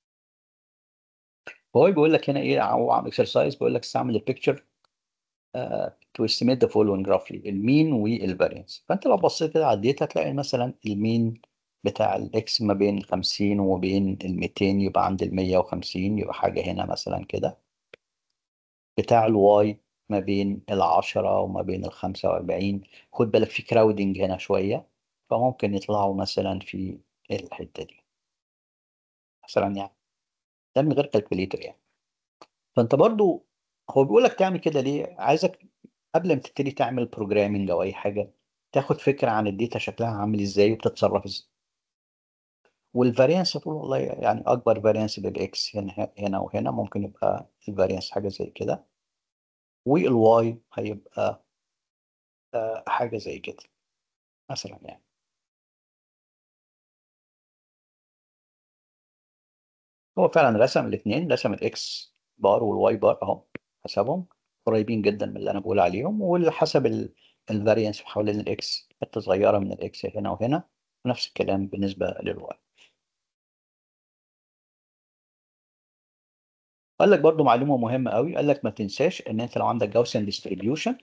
فهو بيقول لك هنا ايه هو عم اكسرسايز بيقول لك استعمل البيكتشر تو استيميت ذا فولوينج رافلي المين والفاريانس فانت لو بصيت كده على الداتا هتلاقي مثلا المين بتاع الاكس ما بين 50 وما بين ال 200 يبقى عند ال 150 يبقى حاجه هنا مثلا كده بتاع الواي ما بين ال 10 وما بين ال 45 خد بالك في كراودنج هنا شويه فممكن يطلعوا مثلا في الحته دي مثلا يعني ده من غير كالكوليتر يعني فانت برضو هو بيقول لك تعمل كده ليه عايزك قبل ما تبتدي تعمل بروجرامنج او اي حاجه تاخد فكره عن الداتا شكلها عامل ازاي وبتتصرف ازاي والفاريانس تقول والله يعني اكبر فاريانس للاكس هنا هنا وهنا ممكن يبقى الفاريانس حاجه زي كده والواي هيبقى آه حاجه زي كده مثلا يعني هو فعلا رسم الاثنين رسم الاكس بار والواي بار اهو حسبهم قريبين جدا من اللي انا بقول عليهم وحسب الفاريانس حوالين الاكس حته صغيره من الاكس هنا وهنا ونفس الكلام بالنسبه للواي قال لك برضو معلومه مهمه قوي قال لك ما تنساش ان انت لو عندك جاوسن ديستريبيوشن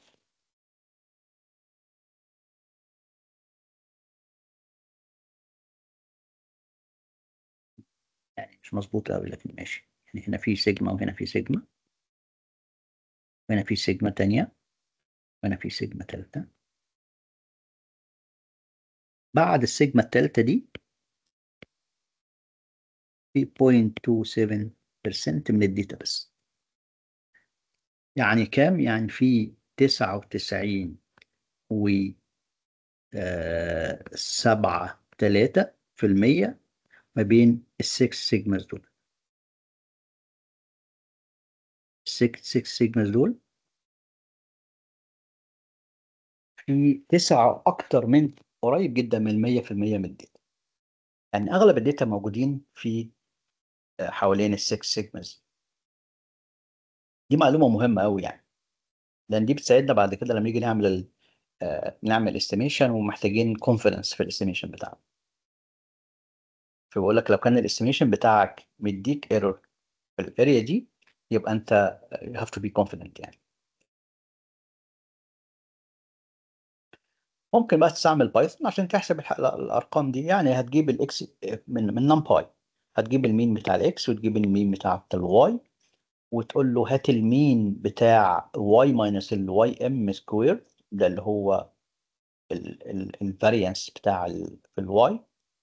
يعني مش مظبوط قوي لكن ماشي يعني هنا في سيجما وهنا في سيجما وهنا في سيجما تانية وهنا في سيجما تالتة بعد السيجما التالتة دي في 0.27% من الداتا بس يعني كام يعني في 99 و آه، سبعة تلاتة في المية ما بين السكس سيجماز دول السكس سكس سيجماز دول في تسعة أكتر من قريب جدا من المية في المية من الداتا يعني أغلب الداتا موجودين في آه، حوالين السكس سيجماز دي معلومة مهمة أوي يعني لأن دي بتساعدنا بعد كده لما نيجي نعمل ال... آه، نعمل استيميشن ومحتاجين كونفيدنس في الاستيميشن بتاعنا فبقول لك لو كان الاستيميشن بتاعك مديك ايرور في الاريا دي يبقى انت you have to be confident يعني ممكن بقى تستعمل بايثون عشان تحسب الح- الارقام دي يعني هتجيب الاكس من من نمباي هتجيب المين بتاع الاكس وتجيب المين بتاع الواي وتقول له هات المين بتاع واي ماينس الواي ام سكوير ده اللي هو الفاريانس بتاع ال- في الواي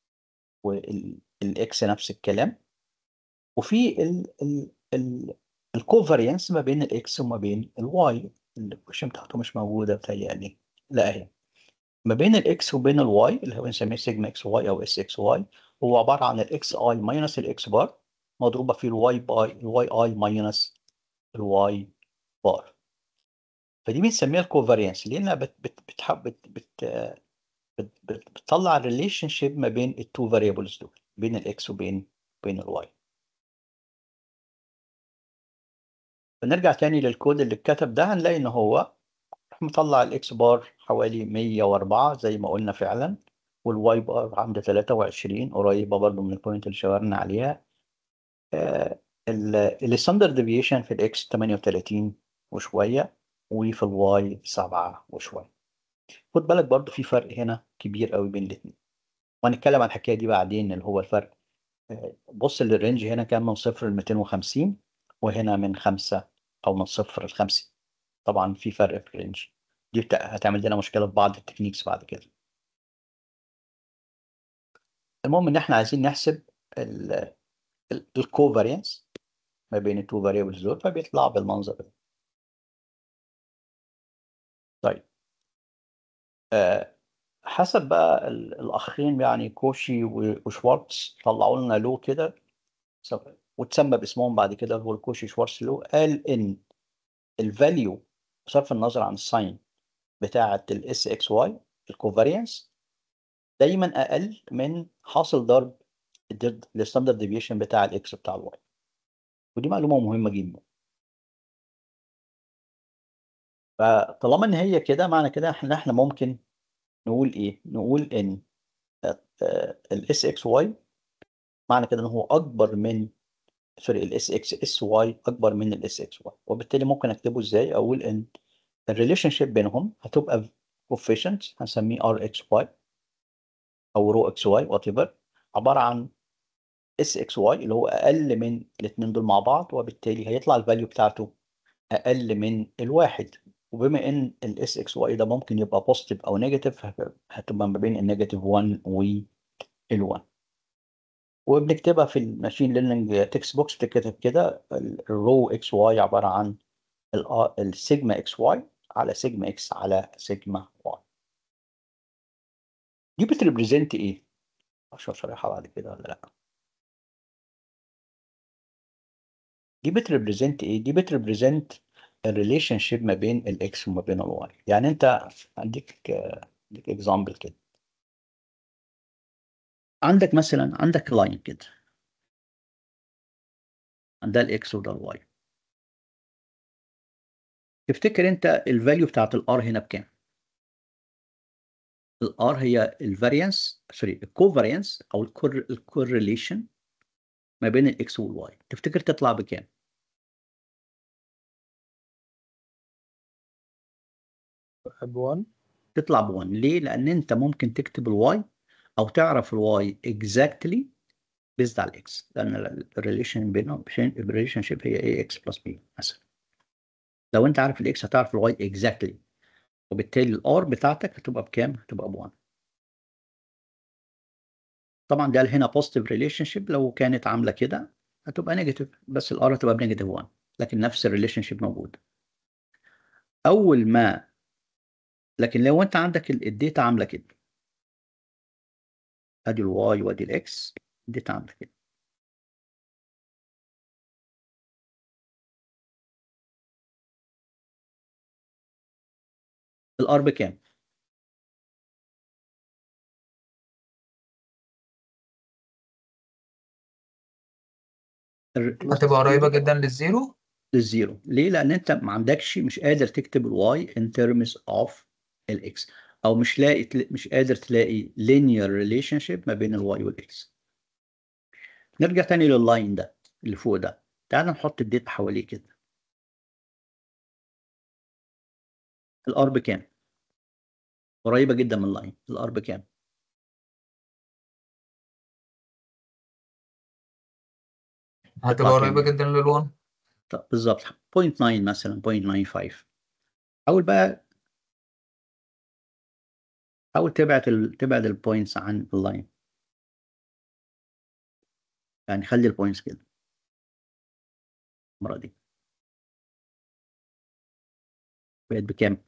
والاكس نفس الكلام وفي ال ال ال الكوفاريانس ما بين الاكس وما بين الواي الكوشن بتاعته مش موجوده بتهيألي لا اهي ما بين الاكس وبين الواي اللي هو بنسميه سيجما اكس واي او اس اكس واي هو عباره عن الاكس اي ماينس الاكس بار مضروبه في الواي باي الواي اي ماينس الواي بار فدي بنسميها الكوفاريانس لانها بت بت بتحب بت بت بت بت بتطلع الريليشن شيب ما بين التو فاريبلز دول بين الاكس وبين بين الواي فنرجع تاني للكود اللي اتكتب ده هنلاقي ان هو راح مطلع الاكس بار حوالي 104 زي ما قلنا فعلا والواي بار عند 23 قريبه برضو من البوينت اللي شاورنا عليها الستاندرد ديفيشن في الاكس 38 وشويه وفي الواي 7 وشويه خد بالك برضو في فرق هنا كبير قوي بين الاثنين وهنتكلم عن الحكايه دي بعدين اللي هو الفرق آه، بص للرينج هنا كان من صفر ل 250 وهنا من خمسة او من صفر ل 5 طبعا في فرق في الرينج دي بتا- هتعمل لنا مشكله في بعض التكنيكس بعد كده المهم ان احنا عايزين نحسب الكوفاريانس ما بين التو فاريبلز دول فبيطلع بالمنظر ده طيب آه حسب بقى ال- الاخين يعني كوشي و- وشوارتز طلعوا لنا لو كده س- وتسمى باسمهم بعد كده هو الكوشي شوارتز لو قال ان الفاليو بصرف النظر عن الساين بتاعه الاس اكس واي الكوفاريانس دايما اقل من حاصل ضرب الستاندرد ديفيشن بتاع الاكس بتاع الواي ودي معلومه مهمه جدا فطالما ان هي كده معنى كده احنا احنا ممكن نقول ايه نقول ان الاس اكس واي معنى كده ان هو اكبر من سوري الاس اكس اس واي اكبر من الاس اكس واي وبالتالي ممكن اكتبه ازاي اقول ان الريليشن شيب بينهم هتبقى كوفيشنت هنسميه ار اكس واي او رو اكس واي وات ايفر عباره عن اس اكس واي اللي هو اقل من الاثنين دول مع بعض وبالتالي هيطلع الفاليو بتاعته اقل من الواحد وبما ان الاس اكس واي ده ممكن يبقى بوزيتيف او نيجاتيف هتبقى ما بين النيجاتيف 1 وال1 وبنكتبها في الماشين ليرنينج تكست بوكس بتتكتب كده الرو اكس واي عباره عن ال- السيجما اكس واي على سيجما اكس على سيجما واي دي بتريبريزنت ايه؟ عشان اشرحها بعد كده ولا لا دي بتريبريزنت ايه؟ دي بتريبريزنت الريليشن شيب ما بين الاكس وما بين الواي يعني انت عندك عندك اكزامبل كده عندك مثلا عندك لاين كده ده الاكس وده الواي تفتكر انت الفاليو بتاعت الار هنا بكام؟ الار هي الفاريانس سوري الكوفاريانس او الكورليشن ما بين الاكس والواي تفتكر تطلع بكام؟ ب 1 تطلع ب 1 ليه؟ لان انت ممكن تكتب الواي او تعرف الواي اكزاكتلي بيزد على الاكس لان الريليشن بينهم الريليشن شيب هي اي اكس بلس بي مثلا لو انت عارف الاكس هتعرف الواي اكزاكتلي وبالتالي الار بتاعتك هتبقى بكام؟ هتبقى ب 1 طبعا ده هنا بوزيتيف ريليشن شيب لو كانت عامله كده هتبقى نيجاتيف بس الار هتبقى بنيجاتيف 1 لكن نفس الريليشن شيب موجود اول ما لكن لو انت عندك ال- الداتا عامله كده ادي الواي وادي الاكس الداتا عامله كده الار بكام؟ الر- هتبقى قريبة جدا للزيرو للزيرو ليه؟ لان انت ما عندكش مش قادر تكتب الواي in terms of الاكس او مش لاقي تل- مش قادر تلاقي linear relationship ما بين الواي والاكس نرجع تاني لللاين ده اللي فوق ده تعال نحط الداتا حواليه كده الار بكام؟ قريبه جدا من اللاين الار بكام؟ هتبقى تطلع قريبة كام؟ جدا للون طب بالظبط 0.9 مثلا 0.95 حاول بقى حاول تبعد ال... تبعد البوينتس عن اللاين يعني خلي البوينتس كده المرة دي بقت بكام؟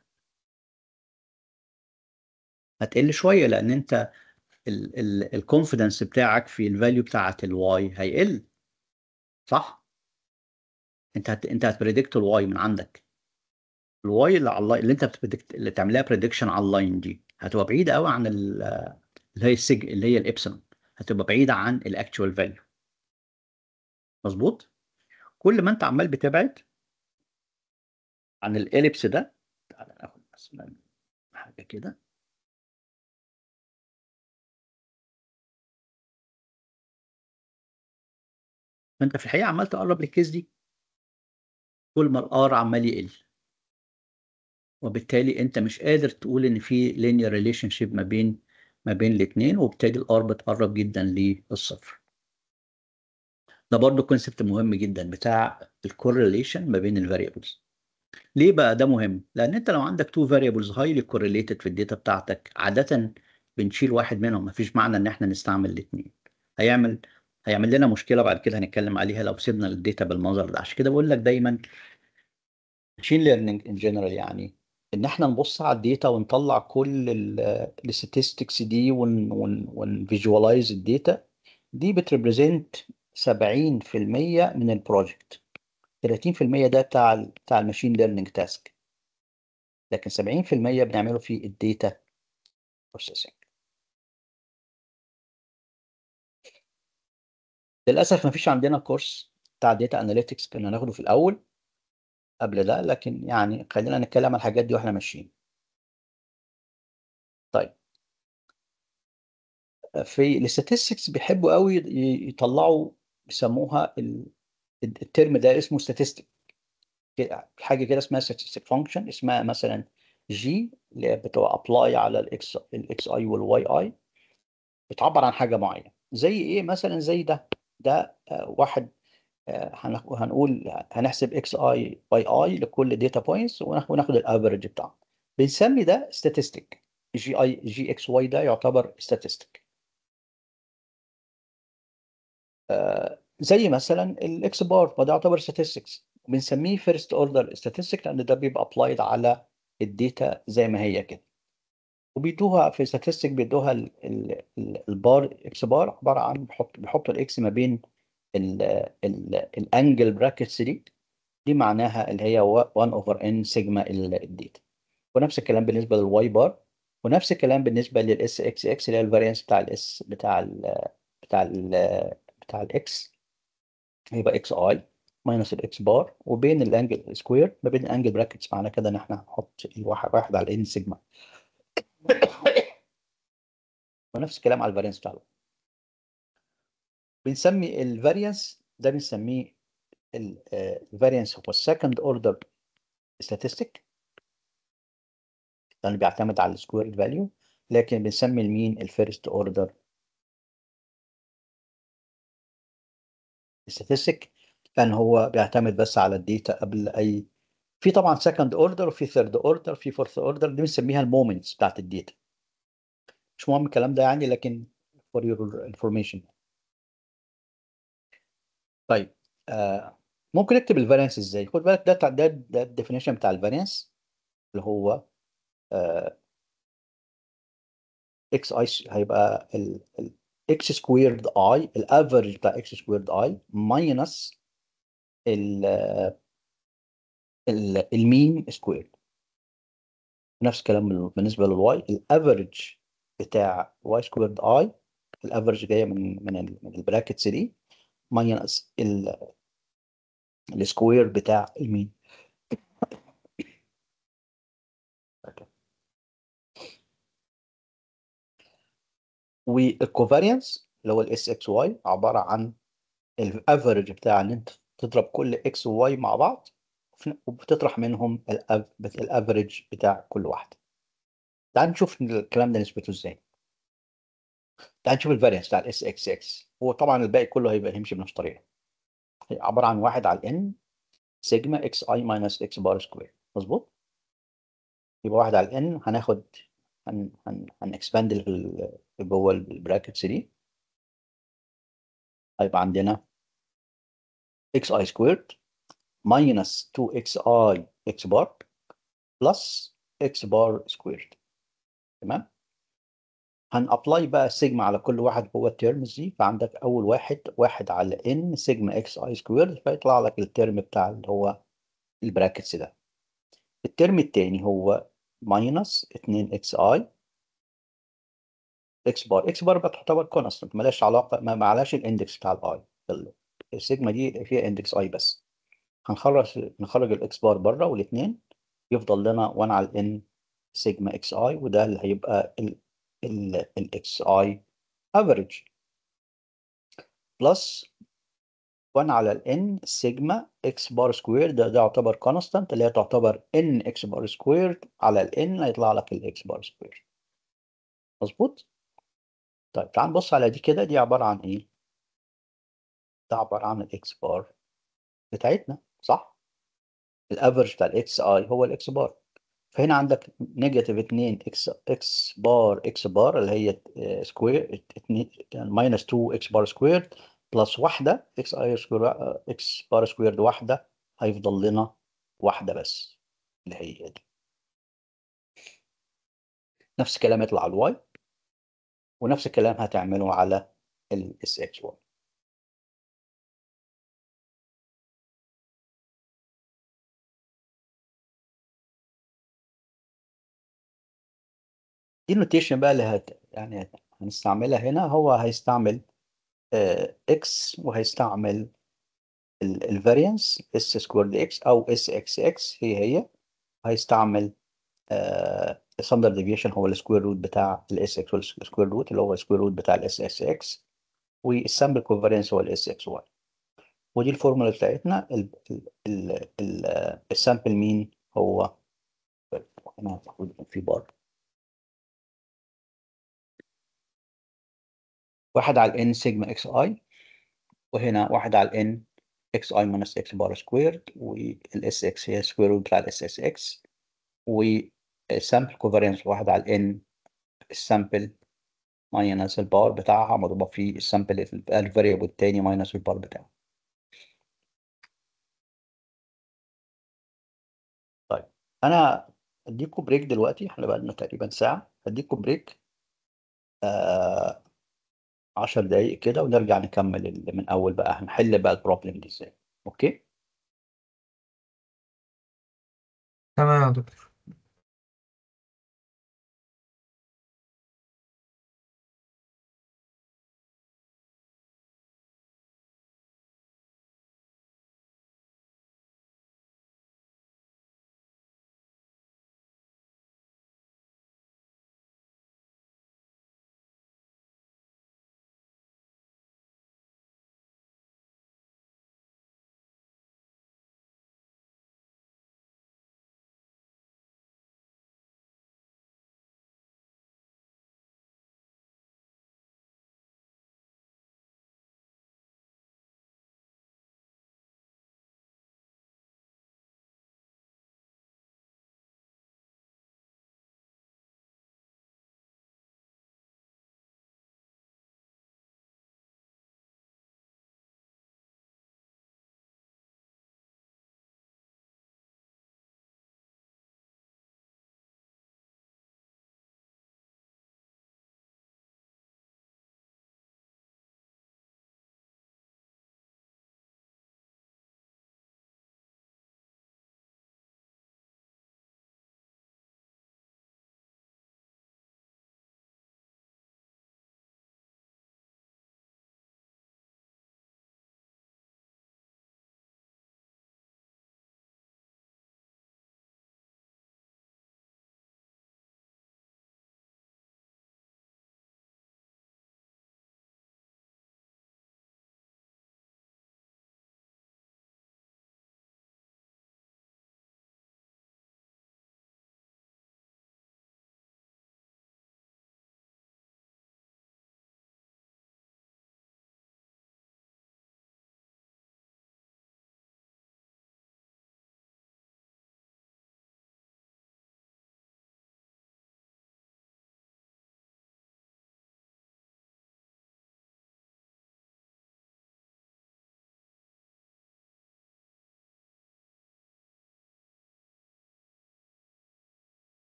هتقل شوية لأن أنت الكونفيدنس بتاعك في الفاليو بتاعت الواي هيقل صح؟ أنت هت... أنت هتبريدكت الواي من عندك الواي اللي على اللاين اللي أنت بتبريدكت اللي تعملها بريدكشن على اللاين دي هتبقى بعيدة قوي عن ال... اللي هي السج اللي هي الإبسلون هتبقى بعيدة عن الأكتشوال فاليو مظبوط؟ كل ما أنت عمال بتبعد عن الإليبس ده تعالى ناخد مثلا حاجة كده فانت في الحقيقه عمال تقرب للكيس دي كل ما الار عمال يقل وبالتالي انت مش قادر تقول ان في linear relationship ما بين ما بين الاثنين وبالتالي الار بتقرب جدا للصفر ده برضو كونسبت مهم جدا بتاع الكورليشن ما بين الفاريبلز ليه بقى ده مهم لان انت لو عندك تو فاريبلز هايلي كورليتد في الداتا بتاعتك عاده بنشيل واحد منهم مفيش معنى ان احنا نستعمل الاثنين هيعمل هيعمل لنا مشكله بعد كده هنتكلم عليها لو سيبنا الداتا بالمنظر ده عشان كده بقول لك دايما ماشين ليرنينج ان جنرال يعني ان احنا نبص على الداتا ونطلع كل الستاتستكس دي ونفيجواليز الداتا دي بتريبريزنت 70% من البروجكت 30% ده بتاع ال بتاع الماشين ليرنينج تاسك لكن 70% بنعمله في الداتا بروسيسنج للاسف ما فيش عندنا كورس بتاع داتا اناليتكس كنا ناخده في الاول قبل ده لكن يعني خلينا نتكلم عن الحاجات دي واحنا ماشيين طيب في الاستاتستكس بيحبوا قوي ي- يطلعوا بيسموها ال- الترم ده اسمه statistic حاجه كده اسمها statistic function اسمها مثلا جي اللي هي بتبقى ابلاي على الاكس الاكس اي والواي اي بتعبر عن حاجه معينه زي ايه مثلا زي ده ده آه، واحد آه، هنخ- هنقول هنحسب اكس اي واي اي لكل داتا بوينتس وناخد الافرج بتاعه بنسمي ده statistic جي اي جي اكس واي ده يعتبر statistic آه، زي مثلا الاكس بار وده يعتبر statistics بنسميه first order statistic لان ده بيبقى applied على الداتا زي ما هي كده وبيدوها في statistic بيدوها ال- ال- ال- البار اكس بار عباره عن بيحط بيحطوا الاكس ما بين الانجل براكتس دي دي معناها اللي هي 1 اوفر ان سيجما الداتا ونفس الكلام بالنسبه للواي بار ونفس الكلام بالنسبه للاس اكس اكس اللي هي الفاريانس بتاع الاس بتاع ال بتاع ال بتاع الاكس هيبقى اكس اي ماينس الاكس بار وبين الانجل سكوير ما بين الانجل براكتس معنى كده ان احنا هنحط الواحد واحد على ان سيجما ونفس الكلام على الفاريانس بتاع الواي بنسمي الفاريانس ده بنسميه الفاريانس هو السكند اوردر statistic لانه بيعتمد على السكوير فاليو لكن بنسمي المين الفيرست اوردر statistic لان هو بيعتمد بس على الداتا قبل اي في طبعا سكند اوردر وفي ثيرد اوردر في فورث اوردر دي بنسميها المومنتس بتاعت الداتا مش مهم الكلام ده يعني لكن for your information طيب آه ممكن نكتب الفاريانس ازاي خد بالك ده ده ده الديفينيشن بتاع الفاريانس اللي هو اكس اي هيبقى اكس سكويرد اي الافرج بتاع اكس سكويرد اي ماينس المين سكويرد نفس الكلام بالنسبه للواي الافرج بتاع واي سكويرد اي الافرج جايه من من ال- من البراكتس دي ماينس السكوير بتاع المين والكوفاريانس اللي هو الاس اكس واي عباره عن الافرج بتاع ان انت تضرب كل اكس وواي مع بعض وبتطرح منهم الافرج بتاع كل واحده تعال نشوف الكلام ده نسبته ازاي تعال نشوف الفاريانس بتاع الاس اكس اكس هو طبعا الباقي كله هيبقى هيمشي بنفس الطريقه هي عباره عن واحد على الان سيجما اكس اي ماينس اكس بار سكوير مظبوط يبقى واحد على الان هناخد هن هن هنكسباند جوه البراكتس دي هيبقى عندنا اكس اي سكويرد ماينس 2 اكس اي اكس بار بلس اكس بار سكويرد تمام هنابلاي بقى سيجما على كل واحد جوه التيرمز دي فعندك اول واحد واحد على ان سيجما اكس اي سكويرد فيطلع لك الترم بتاع اللي هو البراكتس ده الترم التاني هو ماينس 2 اكس اي اكس بار اكس بار بتعتبر كونستنت مالهاش علاقه ما معلاش الاندكس بتاع الاي السيجما دي فيها اندكس اي بس هنخرج نخرج الاكس بار بره والاثنين يفضل لنا 1 على الان سيجما اكس اي وده اللي هيبقى الاكس اي افريج بلس 1 على الان سيجما اكس بار سكوير ده ده يعتبر كونستانت اللي هي تعتبر ان اكس بار سكوير على الان هيطلع لك الاكس بار سكوير مظبوط طيب تعال نبص على دي كده دي عباره عن ايه ده عباره عن الاكس بار بتاعتنا صح الافرج بتاع الاكس اي هو الاكس بار فهنا عندك نيجاتيف 2 اكس اكس بار اكس بار اللي هي سكوير ماينس 2 اكس بار سكوير بلس واحده اكس اي سكوير اكس بار سكوير واحده هيفضل لنا واحده بس اللي هي دي نفس الكلام يطلع على الواي ونفس الكلام هتعمله على الاس اكس واي دي النوتيشن بقى اللي هت يعني هنستعملها هنا هو هيستعمل اكس وهيستعمل الفاريانس اس سكويرد اكس او اس اكس اكس هي هي هيستعمل ستاندرد ديفيشن هو السكوير روت بتاع الاس اكس والسكوير روت اللي هو السكوير روت بتاع الاس اس اكس والسامبل كونفرنس هو الاس اكس واي ودي الفورمولا بتاعتنا السامبل مين هو هنا المفروض في بار واحد على الان سيجما اكس اي وهنا واحد على الان اكس اي ماينس اكس بار سكويرد والاس اكس هي سكوير روت بتاع الاس اس اكس والسامبل كوفرنس واحد على الان السامبل ماينس البار بتاعها مضروبة في السامبل الفاريبل التاني ماينس البار بتاعه طيب انا اديكم بريك دلوقتي احنا بقى لنا تقريبا ساعة اديكم بريك آه عشر دقايق كده ونرجع نكمل من اول بقى هنحل بقى البروبلم دي ازاي اوكي تمام يا دكتور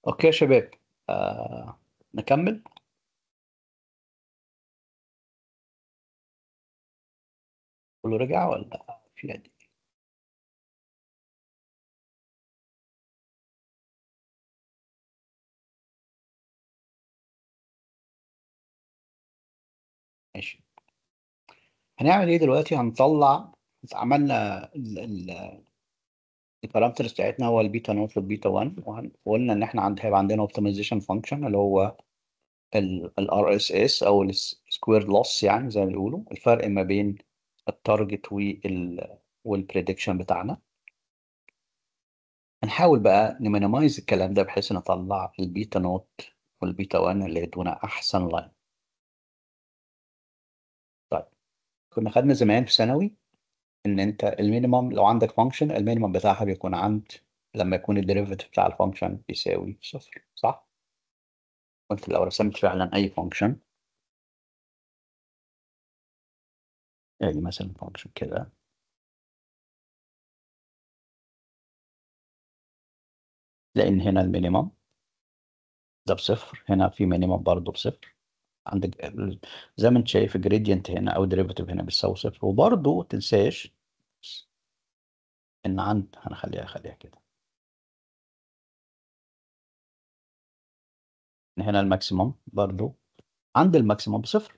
اوكي يا شباب آه نكمل كله رجع ولا في قد إيه؟ ماشي هنعمل ايه دلوقتي هنطلع عملنا البارامترز بتاعتنا هو البيتا نوت والبيتا 1 وهن- وقلنا ان احنا عند هيبقى عندنا اوبتمايزيشن فانكشن اللي هو الار اس اس او السكوير لوس يعني زي ما بيقولوا الفرق ما بين التارجت وال والبريدكشن بتاعنا هنحاول بقى نمينيمايز الكلام ده بحيث نطلع البيتا نوت والبيتا 1 اللي يدونا احسن لاين طيب كنا خدنا زمان في ثانوي ان انت المينيمم لو عندك فانكشن المينيمم بتاعها بيكون عند لما يكون الديريفيتيف بتاع الفانكشن بيساوي صفر صح؟ قلت لو رسمت فعلا اي فانكشن يعني مثلا فانكشن كده لان هنا المينيمم ده بصفر هنا في مينيمم برضه بصفر عندك ال- زي ما انت شايف الجريدينت هنا او الديريفيتيف هنا بيساوي صفر وبرضه تنساش ان عند هنخليها خليها كده ان هنا الماكسيمم برضه عند الماكسيمم بصفر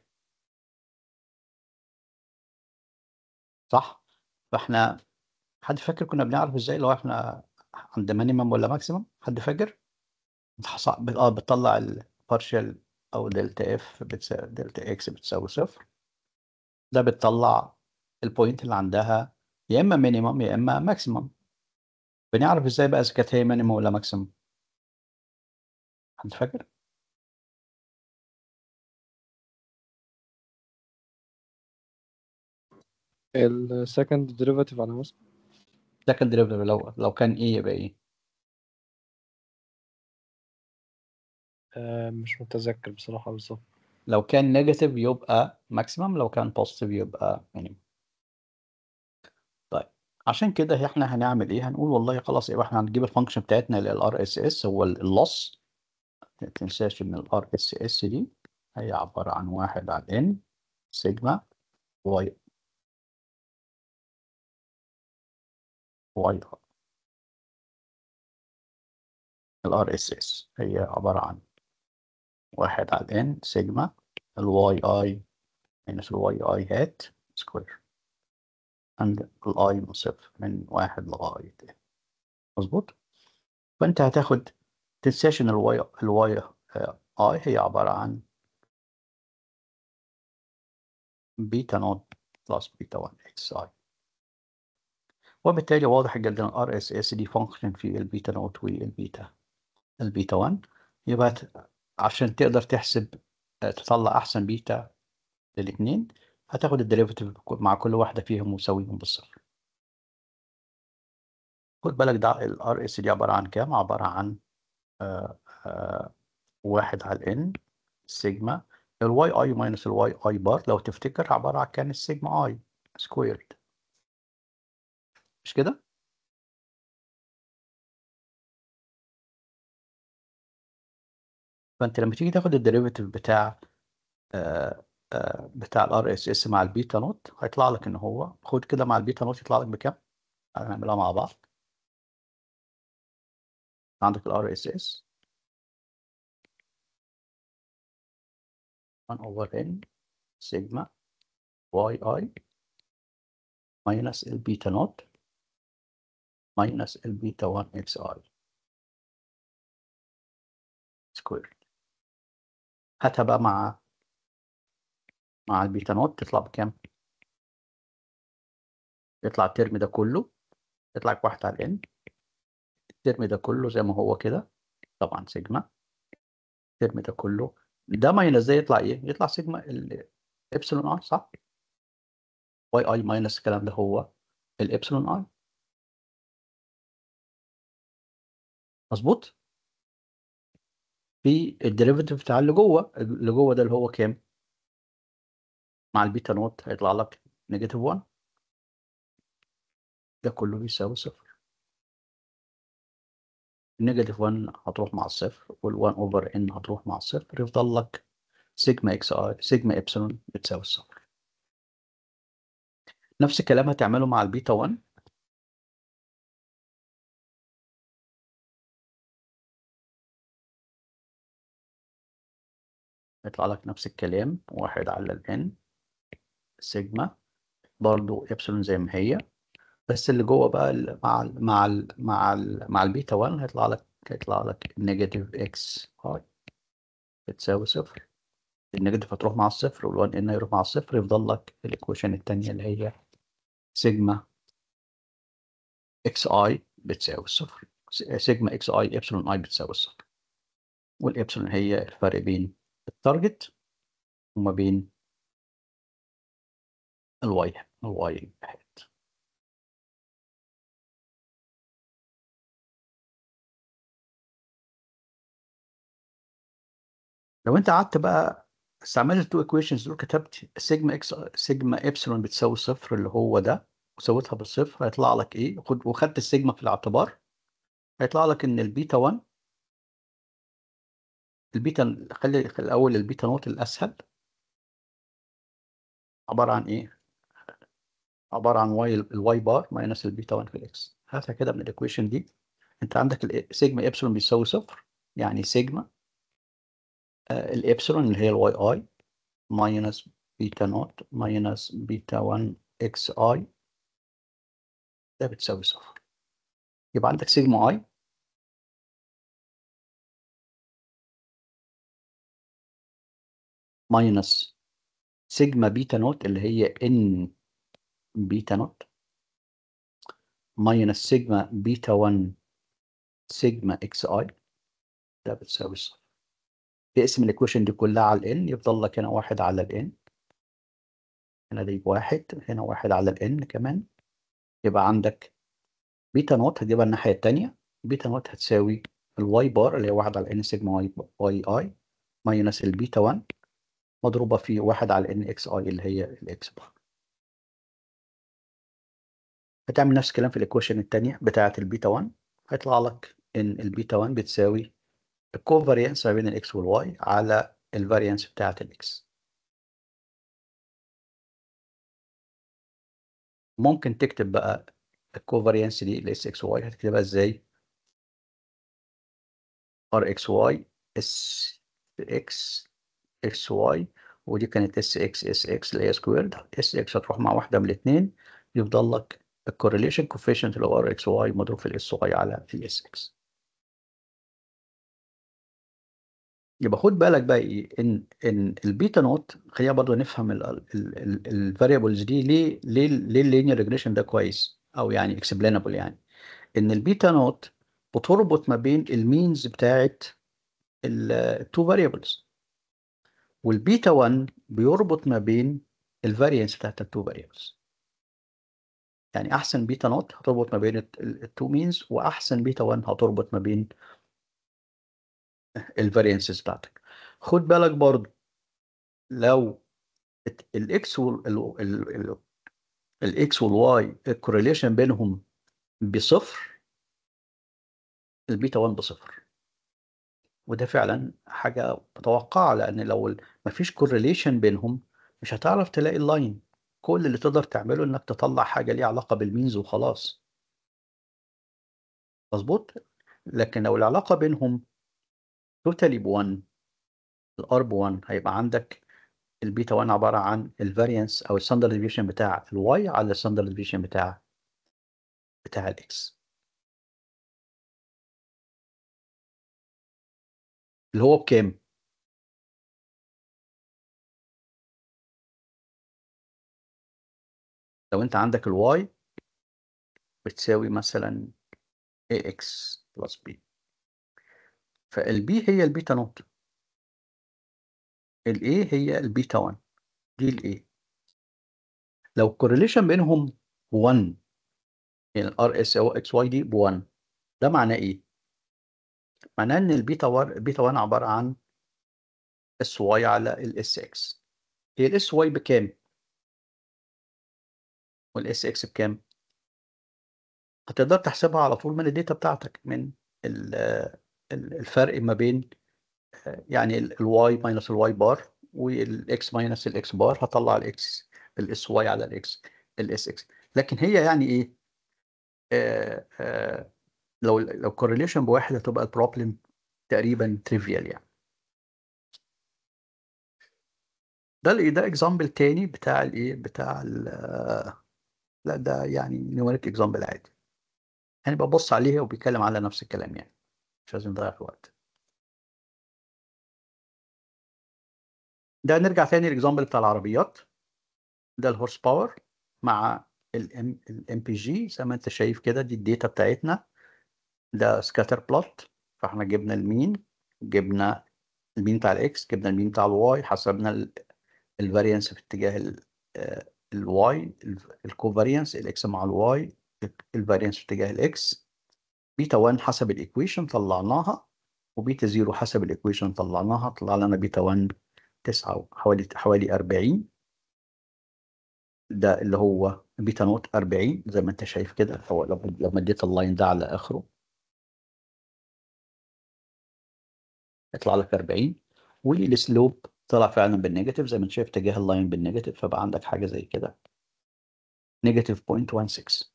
صح فاحنا حد فاكر كنا بنعرف ازاي لو احنا عند مينيمم ولا ماكسيمم حد فاكر بتحص- بت- اه بتطلع البارشال او دلتا اف بتساوي دلتا اكس بتساوي صفر ده بتطلع البوينت اللي عندها يا اما مينيمم يا اما ماكسيمم بنعرف ازاي بقى اذا كانت هي مينيمم ولا ماكسيمم حد فاكر السكند ديريفاتيف على مثلا سكند ديريفيتيف لو لو كان ايه يبقى ايه آه، مش متذكر بصراحة بالظبط لو كان نيجاتيف يبقى ماكسيمم لو كان بوزيتيف يبقى مينيمم طيب عشان كده احنا هنعمل ايه هنقول والله خلاص يبقى احنا هنجيب الفانكشن بتاعتنا للار اس اس هو اللوس ما تنساش ان الار اس اس دي هي عبارة عن واحد على ان سيجما واي واي الار اس اس هي عبارة عن واحد على ان سيجما الواي اي ماينس الواي اي هات سكوير عند الاي من صفر من واحد لغاية n. مظبوط فانت هتاخد تنساش ان الواي الواي اي هي عبارة عن بيتا نوت بلس بيتا 1 اكس اي وبالتالي واضح جدا الار اس اس دي فانكشن في البيتا نوت والبيتا البيتا 1 يبقى ت- عشان تقدر تحسب آه، تطلع احسن بيتا للاثنين هتاخد الديريفيتيف مع كل واحده فيهم وتساويهم بالصفر خد بالك ده الار اس دي عباره عن كام عباره عن آه، آه، واحد على الان سيجما الواي اي ماينس الواي اي بار لو تفتكر عباره عن كان السيجما اي سكويرد مش كده فانت لما تيجي تاخد الديريفيتيف بتاع آه، آه، بتاع الار اس اس مع البيتا نوت هيطلع لك ان هو خد كده مع البيتا نوت يطلع لك بكام هنعملها مع بعض عندك الار اس اس 1 over n سيجما واي اي ماينس البيتا نوت ماينس البيتا 1 اكس اي سكوير هاتها بقى مع مع البيتا نوت تطلع بكام؟ يطلع الترم ده كله يطلع لك واحد على n الترم ده كله زي ما هو كده طبعا سيجما الترم ده كله ده ماينس ده يطلع ايه؟ يطلع سيجما الابسلون ار صح؟ واي اي ماينس الكلام ده هو الابسلون اي مظبوط؟ في الديريفيتيف بتاع اللي جوه اللي جوه ده اللي هو كام؟ مع البيتا نوت هيطلع لك نيجاتيف 1 ده كله بيساوي صفر النيجاتيف 1 هتروح مع الصفر وال1 اوفر ان هتروح مع الصفر يفضل لك سيجما اكس اي سيجما ابسلون بتساوي الصفر نفس الكلام هتعمله مع البيتا 1 يطلع لك نفس الكلام واحد على الان سيجما برضو ابسلون زي ما هي بس اللي جوه بقى ال- مع ال مع ال مع ال مع البيتا 1 هيطلع لك هيطلع لك نيجاتيف اكس اي بتساوي صفر النيجاتيف هتروح مع الصفر وال1 ان هيروح مع الصفر يفضل لك الايكويشن الثانيه اللي هي سيجما اكس اي بتساوي الصفر سيجما اكس اي ابسلون اي بتساوي الصفر والابسلون هي الفرق بين التارجت وما بين الواي الواي هات لو انت قعدت بقى استعملت التو ايكويشنز دول كتبت سيجما اكس سيجما ابسلون بتساوي صفر اللي هو ده وسويتها بالصفر هيطلع لك ايه خد وخدت السيجما في الاعتبار هيطلع لك ان البيتا 1 البيتا خلي خلي الاول البيتا نوت الاسهل عباره عن ايه عباره عن واي الواي بار ماينس البيتا 1 في الاكس هاتها كده من الايكويشن دي انت عندك ال- سيجما ابسلون بيساوي صفر يعني سيجما آه، الابسلون اللي هي الواي اي ماينس بيتا نوت ماينس بيتا 1 اكس اي ده بتساوي صفر يبقى عندك سيجما اي ماينس سيجما بيتا نوت اللي هي ان بيتا نوت ماينس سيجما بيتا 1 سيجما اكس اي ده بتساوي صفر تقسم الايكويشن دي كلها على الان يفضل لك هنا واحد على الان هنا دي واحد هنا واحد على الان كمان يبقى عندك بيتا نوت هتجيبها الناحية التانية بيتا نوت هتساوي الواي بار اللي هي واحد على ان سيجما واي واي اي ماينس البيتا 1 مضروبة في واحد على ان اكس اي اللي هي الاكس بار هتعمل نفس الكلام في الايكويشن التانية بتاعة البيتا 1 هيطلع لك ان البيتا 1 بتساوي الكوفاريانس ما بين الاكس والواي على الفاريانس بتاعة الاكس ممكن تكتب بقى الكوفاريانس دي الاس اكس واي هتكتبها ازاي ار اكس واي اس اكس اكس واي ودي كانت اس اكس اس اكس اللي هي سكويرد اس اكس هتروح مع واحده من الاثنين يفضل لك الكورليشن كوفيشنت اللي هو ار اكس واي مضروب في الاس واي على الاس اكس يبقى خد بالك بقى ايه ان ان البيتا نوت خلينا برضه نفهم الفاريبلز دي ليه ليه ليه اللينير ريجريشن ده كويس او يعني اكسبلينبل يعني ان البيتا نوت بتربط ما بين المينز بتاعت التو فاريبلز والبيتا 1 بيربط ما بين الفاريانس بتاعت التو فاريبلز يعني احسن بيتا نوت هتربط ما بين التو مينز واحسن بيتا 1 هتربط ما بين الفاريانسز بتاعتك خد بالك برضو لو الاكس الاكس والواي الكورليشن بينهم بصفر البيتا 1 بصفر وده فعلا حاجة متوقعة لأن لو مفيش كورليشن بينهم مش هتعرف تلاقي اللاين كل اللي تقدر تعمله إنك تطلع حاجة ليها علاقة بالمينز وخلاص مظبوط لكن لو العلاقة بينهم توتالي ب1 الار ب1 هيبقى عندك البيتا 1 عبارة عن الفاريانس أو الستاندرد ديفيشن بتاع الواي على الستاندرد ديفيشن بتاع بتاع الاكس اللي هو بكام؟ لو انت عندك الواي بتساوي مثلا ax بلس b فالبي هي البيتا نوت الاي هي البيتا 1 دي الاي لو الكورليشن بينهم 1 يعني الار اس او اكس واي دي ب 1 ده معناه ايه؟ معناه ان البيتا 1 البيتا 1 عباره عن اس واي على الاس اكس هي الاس واي بكام؟ والاس اكس بكام؟ هتقدر تحسبها على طول من الداتا بتاعتك من ال- ال- الفرق ما بين آه، يعني الواي ماينس الواي بار والاكس ماينس الاكس بار هطلع الاكس الاس واي على الاكس الاس اكس لكن هي يعني ايه آه آه لو لو كورليشن بواحد هتبقى البروبلم تقريبا تريفيال يعني ده ال- ده اكزامبل تاني بتاع الايه بتاع ال لا ده يعني نيوميريك اكزامبل عادي يعني ببص عليها وبيتكلم على نفس الكلام يعني مش لازم نضيع في وقت ده نرجع تاني الاكزامبل بتاع العربيات ده الهورس باور مع الام الام بي جي زي ما انت شايف كده دي الداتا بتاعتنا ده سكاتر بلوت فاحنا جبنا المين جبنا المين بتاع الاكس جبنا المين بتاع الواي حسبنا الفاريانس في اتجاه الواي الكوفاريانس الاكس مع الواي الفاريانس في اتجاه الاكس بيتا 1 حسب الايكويشن طلعناها وبيتا 0 حسب الايكويشن طلعناها طلع لنا بيتا 1 9 حوالي حوالي 40 ده اللي هو بيتا نوت 40 زي ما انت شايف كده هو لما لما اديت اللاين ده على اخره يطلع لك 40 والسلوب طلع فعلا بالنيجاتيف زي ما انت شايف اتجاه اللاين بالنيجاتيف فبقى عندك حاجه زي كده نيجاتيف 0.16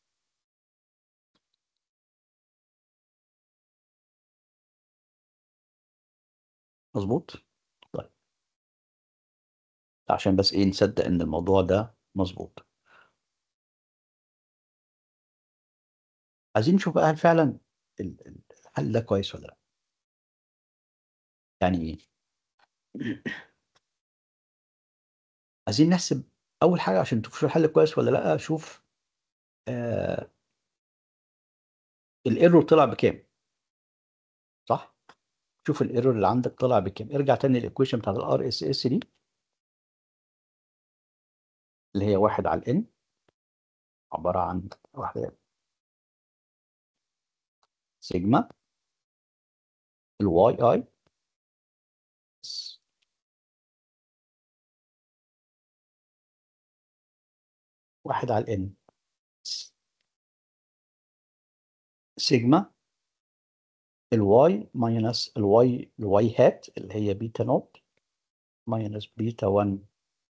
مظبوط طيب عشان بس ايه نصدق ان الموضوع ده مظبوط عايزين نشوف بقى هل فعلا ال- ال- الحل ده كويس ولا لا يعني ايه عايزين نحسب اول حاجه عشان تشوف الحل كويس ولا لا شوف آه الايرور طلع بكام صح شوف الايرور اللي عندك طلع بكام ارجع تاني الايكويشن بتاعت الار اس اس دي اللي هي واحد على الان عباره عن واحده سيجما الواي اي واحد على الان سيجما الواي ماينس الواي الواي هات اللي هي بيتا نوت ماينس بيتا 1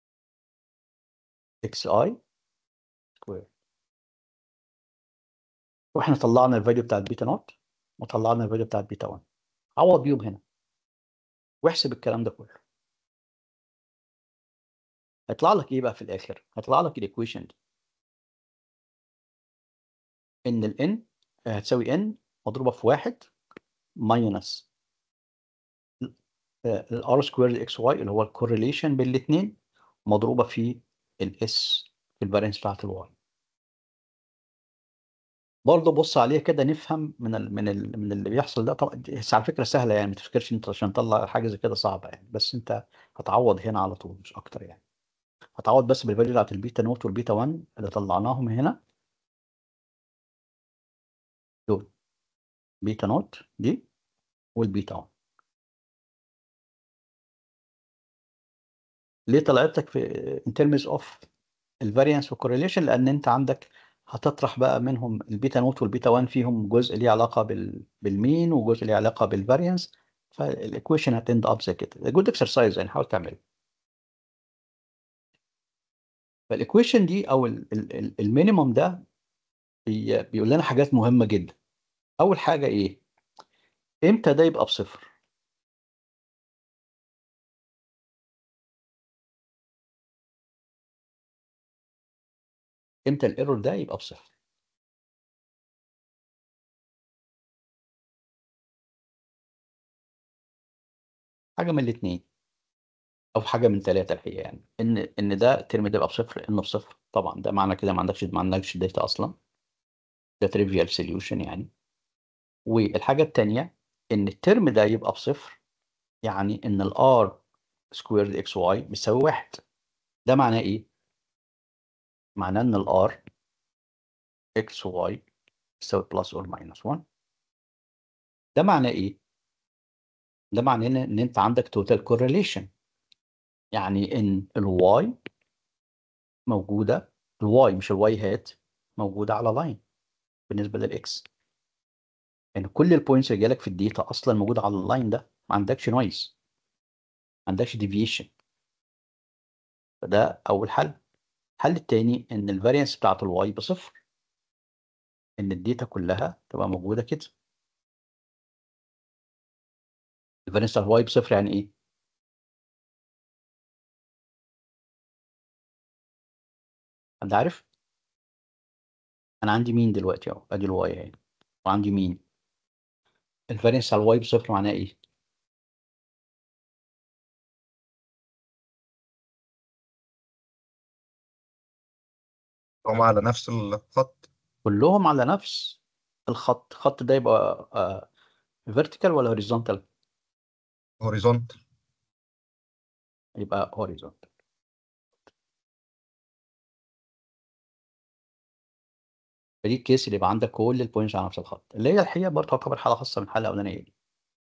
اكس اي سكوير واحنا طلعنا الفاليو بتاع البيتا نوت وطلعنا الفاليو بتاع البيتا 1 عوض بيهم هنا واحسب الكلام ده كله هيطلع لك ايه بقى في الاخر هيطلع لك الايكويشن دي ان الان هتساوي ان مضروبه في واحد ماينس الار سكوير اكس واي اللي هو الكورليشن بين الاثنين مضروبه في الاس في الفارينس بتاعت الواي برضه بص عليه كده نفهم من ال من ال من اللي بيحصل ده طبعا دي- بس على فكره سهله يعني ما تفكرش انت عشان تطلع حاجه زي كده صعبه يعني بس انت هتعوض هنا على طول مش اكتر يعني هتعوض بس بالفاليو بتاعت البيتا نوت والبيتا 1 اللي طلعناهم هنا دول بيتا نوت دي والبيتا 1 ليه طلعت لك في in terms of الفاريانس والكورليشن لان انت عندك هتطرح بقى منهم البيتا نوت والبيتا 1 فيهم جزء ليه علاقه بال بالمين وجزء ليه علاقه بالفاريانس فالايكويشن هتند اب زي كده جود اكسرسايز يعني حاول تعمله فالايكويشن دي او المينيموم ده بي بيقول لنا حاجات مهمه جدا اول حاجه ايه امتى ده يبقى بصفر امتى الايرور ده يبقى بصفر حاجه من الاثنين او حاجه من ثلاثه الحقيقه يعني ان ان ده الترم ده يبقى بصفر انه بصفر طبعا ده معنى كده ما عندكش ما عندكش داتا اصلا ده تريفيال سوليوشن يعني والحاجه الثانيه ان الترم ده يبقى بصفر يعني ان الار سكويرد اكس واي بيساوي واحد ده معناه ايه؟ معناه ان الار اكس واي يساوي بلس اور ماينس 1 ده معناه ايه؟ ده معناه ان إن انت عندك توتال كورليشن يعني ان الواي موجوده الواي مش الواي هات موجوده على لاين بالنسبه للاكس يعني كل البوينتس اللي جالك في الداتا اصلا موجوده على اللاين ده ما عندكش نويز ما عندكش ديفيشن فده اول حل الحل التاني ان الفاريانس بتاعت الواي بصفر ان الداتا كلها تبقى موجوده كده الفاريانس بتاعت الواي بصفر يعني ايه حد عارف انا عندي مين دلوقتي اهو ادي الواي اهي وعندي مين الفاريانس على الواي بصفر معناه ايه هم على نفس الخط كلهم على نفس الخط الخط ده يبقى فيرتيكال ولا هوريزونتال هوريزونتال يبقى هوريزونتال فدي الكيس اللي يبقى عندك كل البوينتس على نفس الخط اللي هي الحقيقه برضه تعتبر حاله خاصه من الحاله الاولانيه دي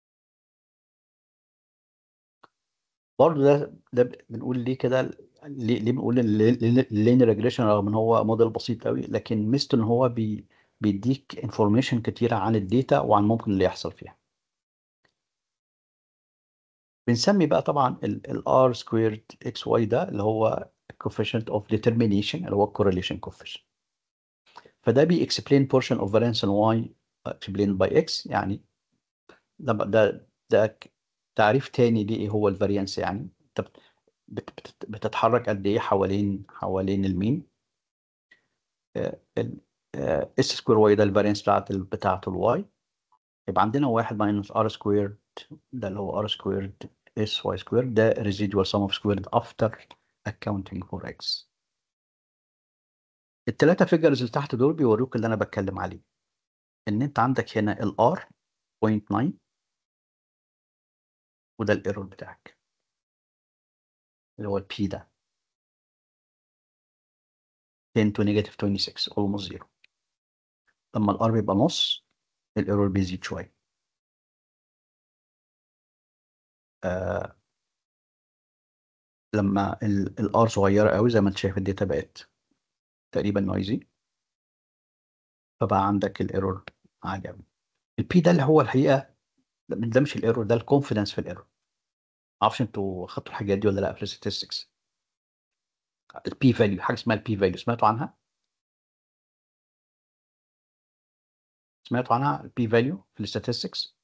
برضه ده ده بنقول ليه كده ليه ليه بنقول اللين ريجريشن رغم ان هو موديل بسيط قوي لكن ميزته ان هو بي بيديك انفورميشن كتيره عن الداتا وعن ممكن اللي يحصل فيها بنسمي بقى طبعا ال R squared XY ده اللي هو coefficient of determination اللي هو correlation coefficient فده بي explain portion of variance in Y explained by X يعني ده ده ده تعريف تاني ليه هو الفاريانس يعني انت بت- بت- بتتحرك قد ايه حوالين حوالين المين اس سكوير واي ده الفاريانس بتاعت ال بتاعت الواي يبقى عندنا واحد ماينس ار سكوير ده اللي هو ار سكوير اس واي سكوير ده residual sum of squared after accounting for x التلاتة فيجرز اللي تحت دول بيوروك اللي انا بتكلم عليه ان انت عندك هنا الار 0.9 وده الايرور بتاعك اللي هو البي ده 10 to negative 26 almost zero لما الار بيبقى نص الايرور بيزيد شويه آه لما الار صغيره قوي زي ما انت شايف الداتا بقت تقريبا نويزي فبقى عندك الايرور عالي قوي البي ده اللي هو الحقيقه لا، ده مش الايرور ده الكونفيدنس في الايرور معرفش انتوا خدتوا الحاجات دي ولا لا في الستاتستكس البي فاليو حاجه اسمها البي فاليو سمعتوا عنها سمعتوا عنها البي فاليو في الستاتستكس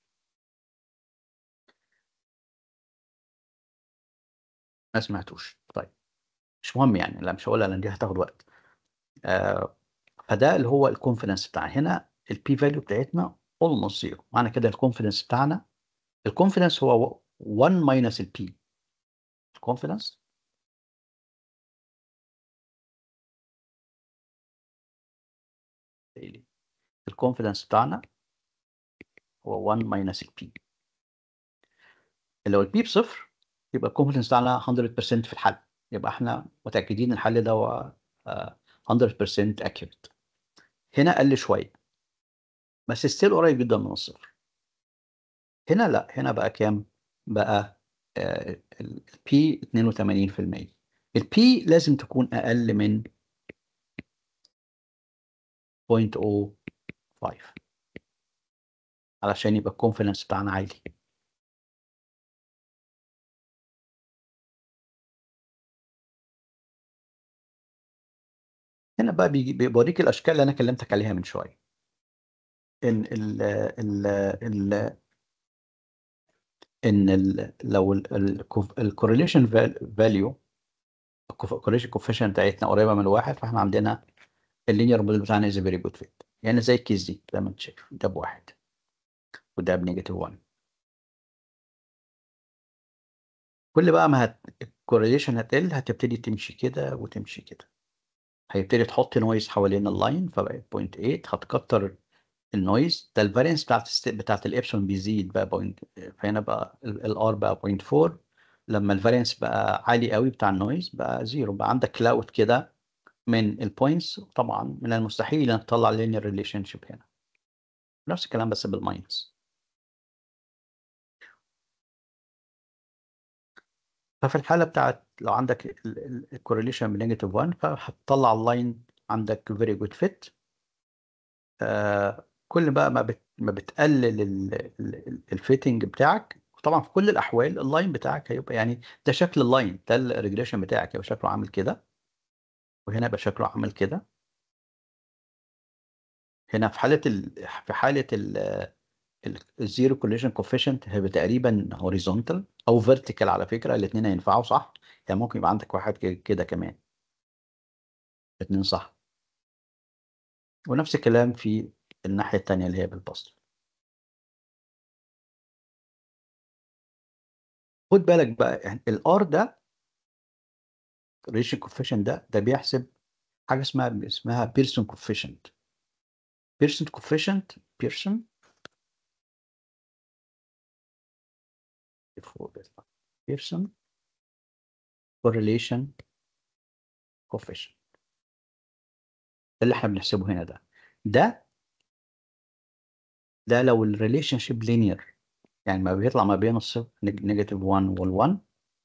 ما سمعتوش طيب مش مهم يعني لا مش هقولها لان دي هتاخد وقت آه فده اللي هو الكونفيدنس بتاعنا هنا البي فاليو بتاعتنا almost زيرو معنى كده الكونفيدنس بتاعنا الكونفيدنس هو 1 ماينس البي الكونفيدنس الكونفيدنس بتاعنا هو 1 ماينس البي لو البي بصفر يبقى الكونفيدنس بتاعنا 100% في الحل يبقى احنا متاكدين الحل ده هو آه، 100% accurate هنا قل شويه بس ستيل قريب جدا من الصفر هنا لا هنا بقى كام بقى البي 82% البي لازم تكون اقل من 0.05 علشان يبقى الكونفيدنس بتاعنا عالي هنا بقى بيجي بيوريك الاشكال اللي انا كلمتك عليها من شويه ان ال ال ال ان ال لو الكورليشن فاليو الكورليشن كوفيشنت بتاعتنا قريبه من الواحد فاحنا عندنا اللينير موديل بتاعنا از فيري جود فيت يعني زي الكيس دي زي ما انت شايف ده بواحد وده بنيجاتيف 1 كل بقى ما هت... الكورليشن هتقل هتبتدي تمشي كده وتمشي كده هيبتدي تحط نويز حوالين اللاين فبقت 0.8 هتكتر النويز ده الفارينس بتاعت الست... بتاعت الابسون بيزيد بقى بوينت فهنا بقى الار بقى 0.4 لما الفارينس بقى عالي قوي بتاع النويز بقى زيرو بقى عندك كلاود كده من البوينتس طبعا من المستحيل انك تطلع لينير ريليشن شيب هنا نفس الكلام بس بالماينس ففي الحاله بتاعت لو عندك الكورليشن بنيجاتيف 1 فهتطلع اللاين عندك فيري جود فيت كل بقى ما بت لما بتقلل الفيتنج بتاعك طبعا في كل الاحوال اللاين بتاعك هيبقى يعني ده شكل اللاين ده الريجريشن بتاعك هيبقى شكله عامل كده وهنا يبقى شكله عامل كده هنا في حاله ال... في حاله ال الزيرو كوليجن كوفيشنت هيبقى تقريبا هوريزونتال او فيرتيكال على فكره الاثنين هينفعوا صح يعني ممكن يبقى عندك واحد كده- كده كمان الاثنين صح ونفس الكلام في الناحيه الثانيه اللي هي بالبسط خد بالك بقى يعني الار ده ريشن كوفيشنت ده ده بيحسب حاجه اسمها اسمها بيرسون كوفيشنت بيرسون كوفيشنت بيرسون بيرسون correlation coefficient ده اللي احنا بنحسبه هنا ده ده ده لو الريليشن شيب لينير يعني ما بيطلع ما بين الصفر نيجاتيف 1 وال1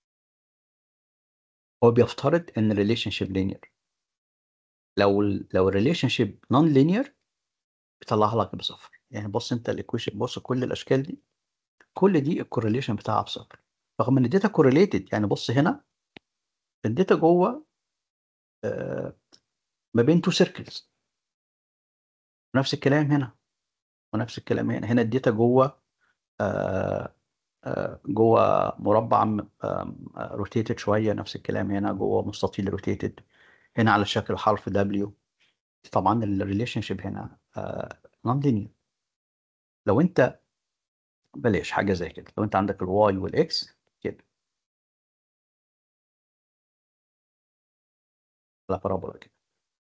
هو بيفترض ان الريليشن شيب لينير لو ال لو الريليشن شيب نون لينير بيطلعها لك بصفر يعني بص انت الايكويشن بص كل الاشكال دي كل دي الكورليشن بتاعها بصفر رغم ان الداتا كورليتد يعني بص هنا الداتا جوه آه ما بين تو سيركلز نفس الكلام هنا ونفس الكلام هنا هنا الداتا جوه آه آه جوه مربع روتيتد شويه نفس الكلام هنا جوه مستطيل روتيتد هنا على شكل حرف دبليو طبعا الريليشن شيب هنا نون لينير لو انت بلاش حاجه زي كده لو انت عندك الواي والاكس كده على بارابولا كده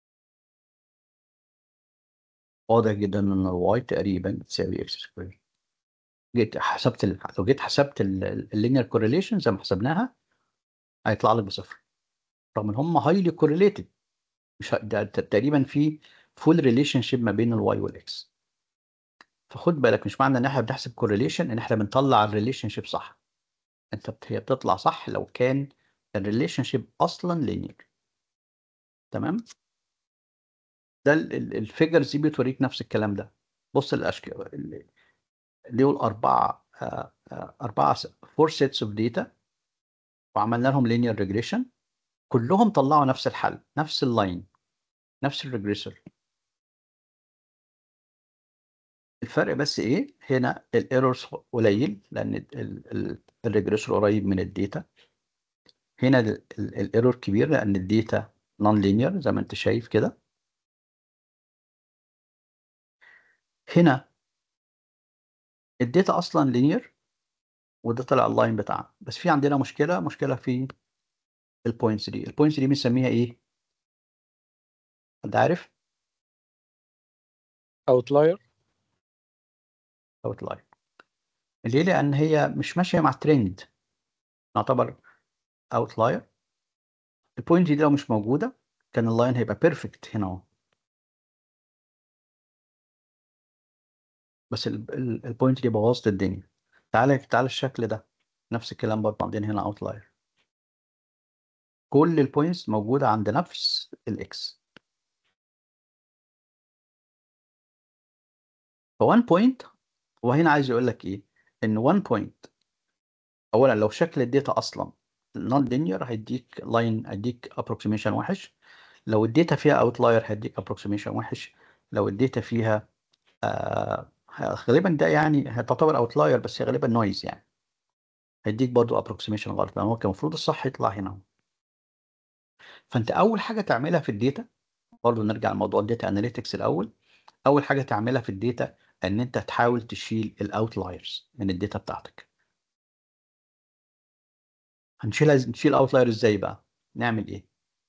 واضح جدا ان الواي تقريبا بتساوي اكس سكوير جيت حسبت ال... لو جيت حسبت اللينير كورليشن زي ما حسبناها هيطلع لك بصفر رغم ان هم هايلي كورليتد مش ه- ده ت- تقريبا في فول ريليشن شيب ما بين الواي والاكس فخد بالك مش معنى ان احنا بنحسب كورليشن ان احنا بنطلع الريليشن شيب صح انت بت... هي بتطلع صح لو كان الريليشن شيب اصلا لينير تمام ده الفيجرز دي بتوريك نفس الكلام ده بص الاشكال اللي اللي هو الاربعه آه، آه، اربعه فور سيتس اوف داتا وعملنا لهم لينير ريجريشن كلهم طلعوا نفس الحل نفس اللاين نفس الريجريسور الفرق بس ايه هنا الايرورز قليل لان الريجريسور قريب من الداتا هنا الايرور كبير لان الداتا نون لينير زي ما انت شايف كده هنا الداتا اصلا لينير وده طلع اللاين بتاعها بس في عندنا مشكله مشكله في البوينتس دي البوينتس دي بنسميها ايه حد عارف اوتلاير اوتلاير ليه لان هي مش ماشيه مع الترند نعتبر اوتلاير البوينت دي لو مش موجوده كان اللاين هيبقى بيرفكت هنا اهو بس البوينت دي بوظت الدنيا تعالى تعالى الشكل ده نفس الكلام برضه عندنا هنا اوتلاير كل البوينتس موجوده عند نفس الاكس ف1 بوينت هو هنا عايز يقول لك ايه ان 1 بوينت اولا لو شكل الداتا اصلا نون لينير هيديك لاين هيديك ابروكسيميشن وحش لو الداتا فيها اوتلاير هيديك ابروكسيميشن وحش لو الداتا فيها آه غالبا ده يعني هتعتبر اوتلاير بس هي غالبا نويز يعني هيديك برضو ابروكسيميشن غلط لان هو كان المفروض الصح يطلع هنا اهو. فانت اول حاجه تعملها في الداتا برضو نرجع لموضوع الداتا اناليتكس الاول اول حاجه تعملها في الداتا ان انت تحاول تشيل الاوتلايرز من الداتا بتاعتك هنشيلها نشيل اوتلاير ازاي بقى نعمل ايه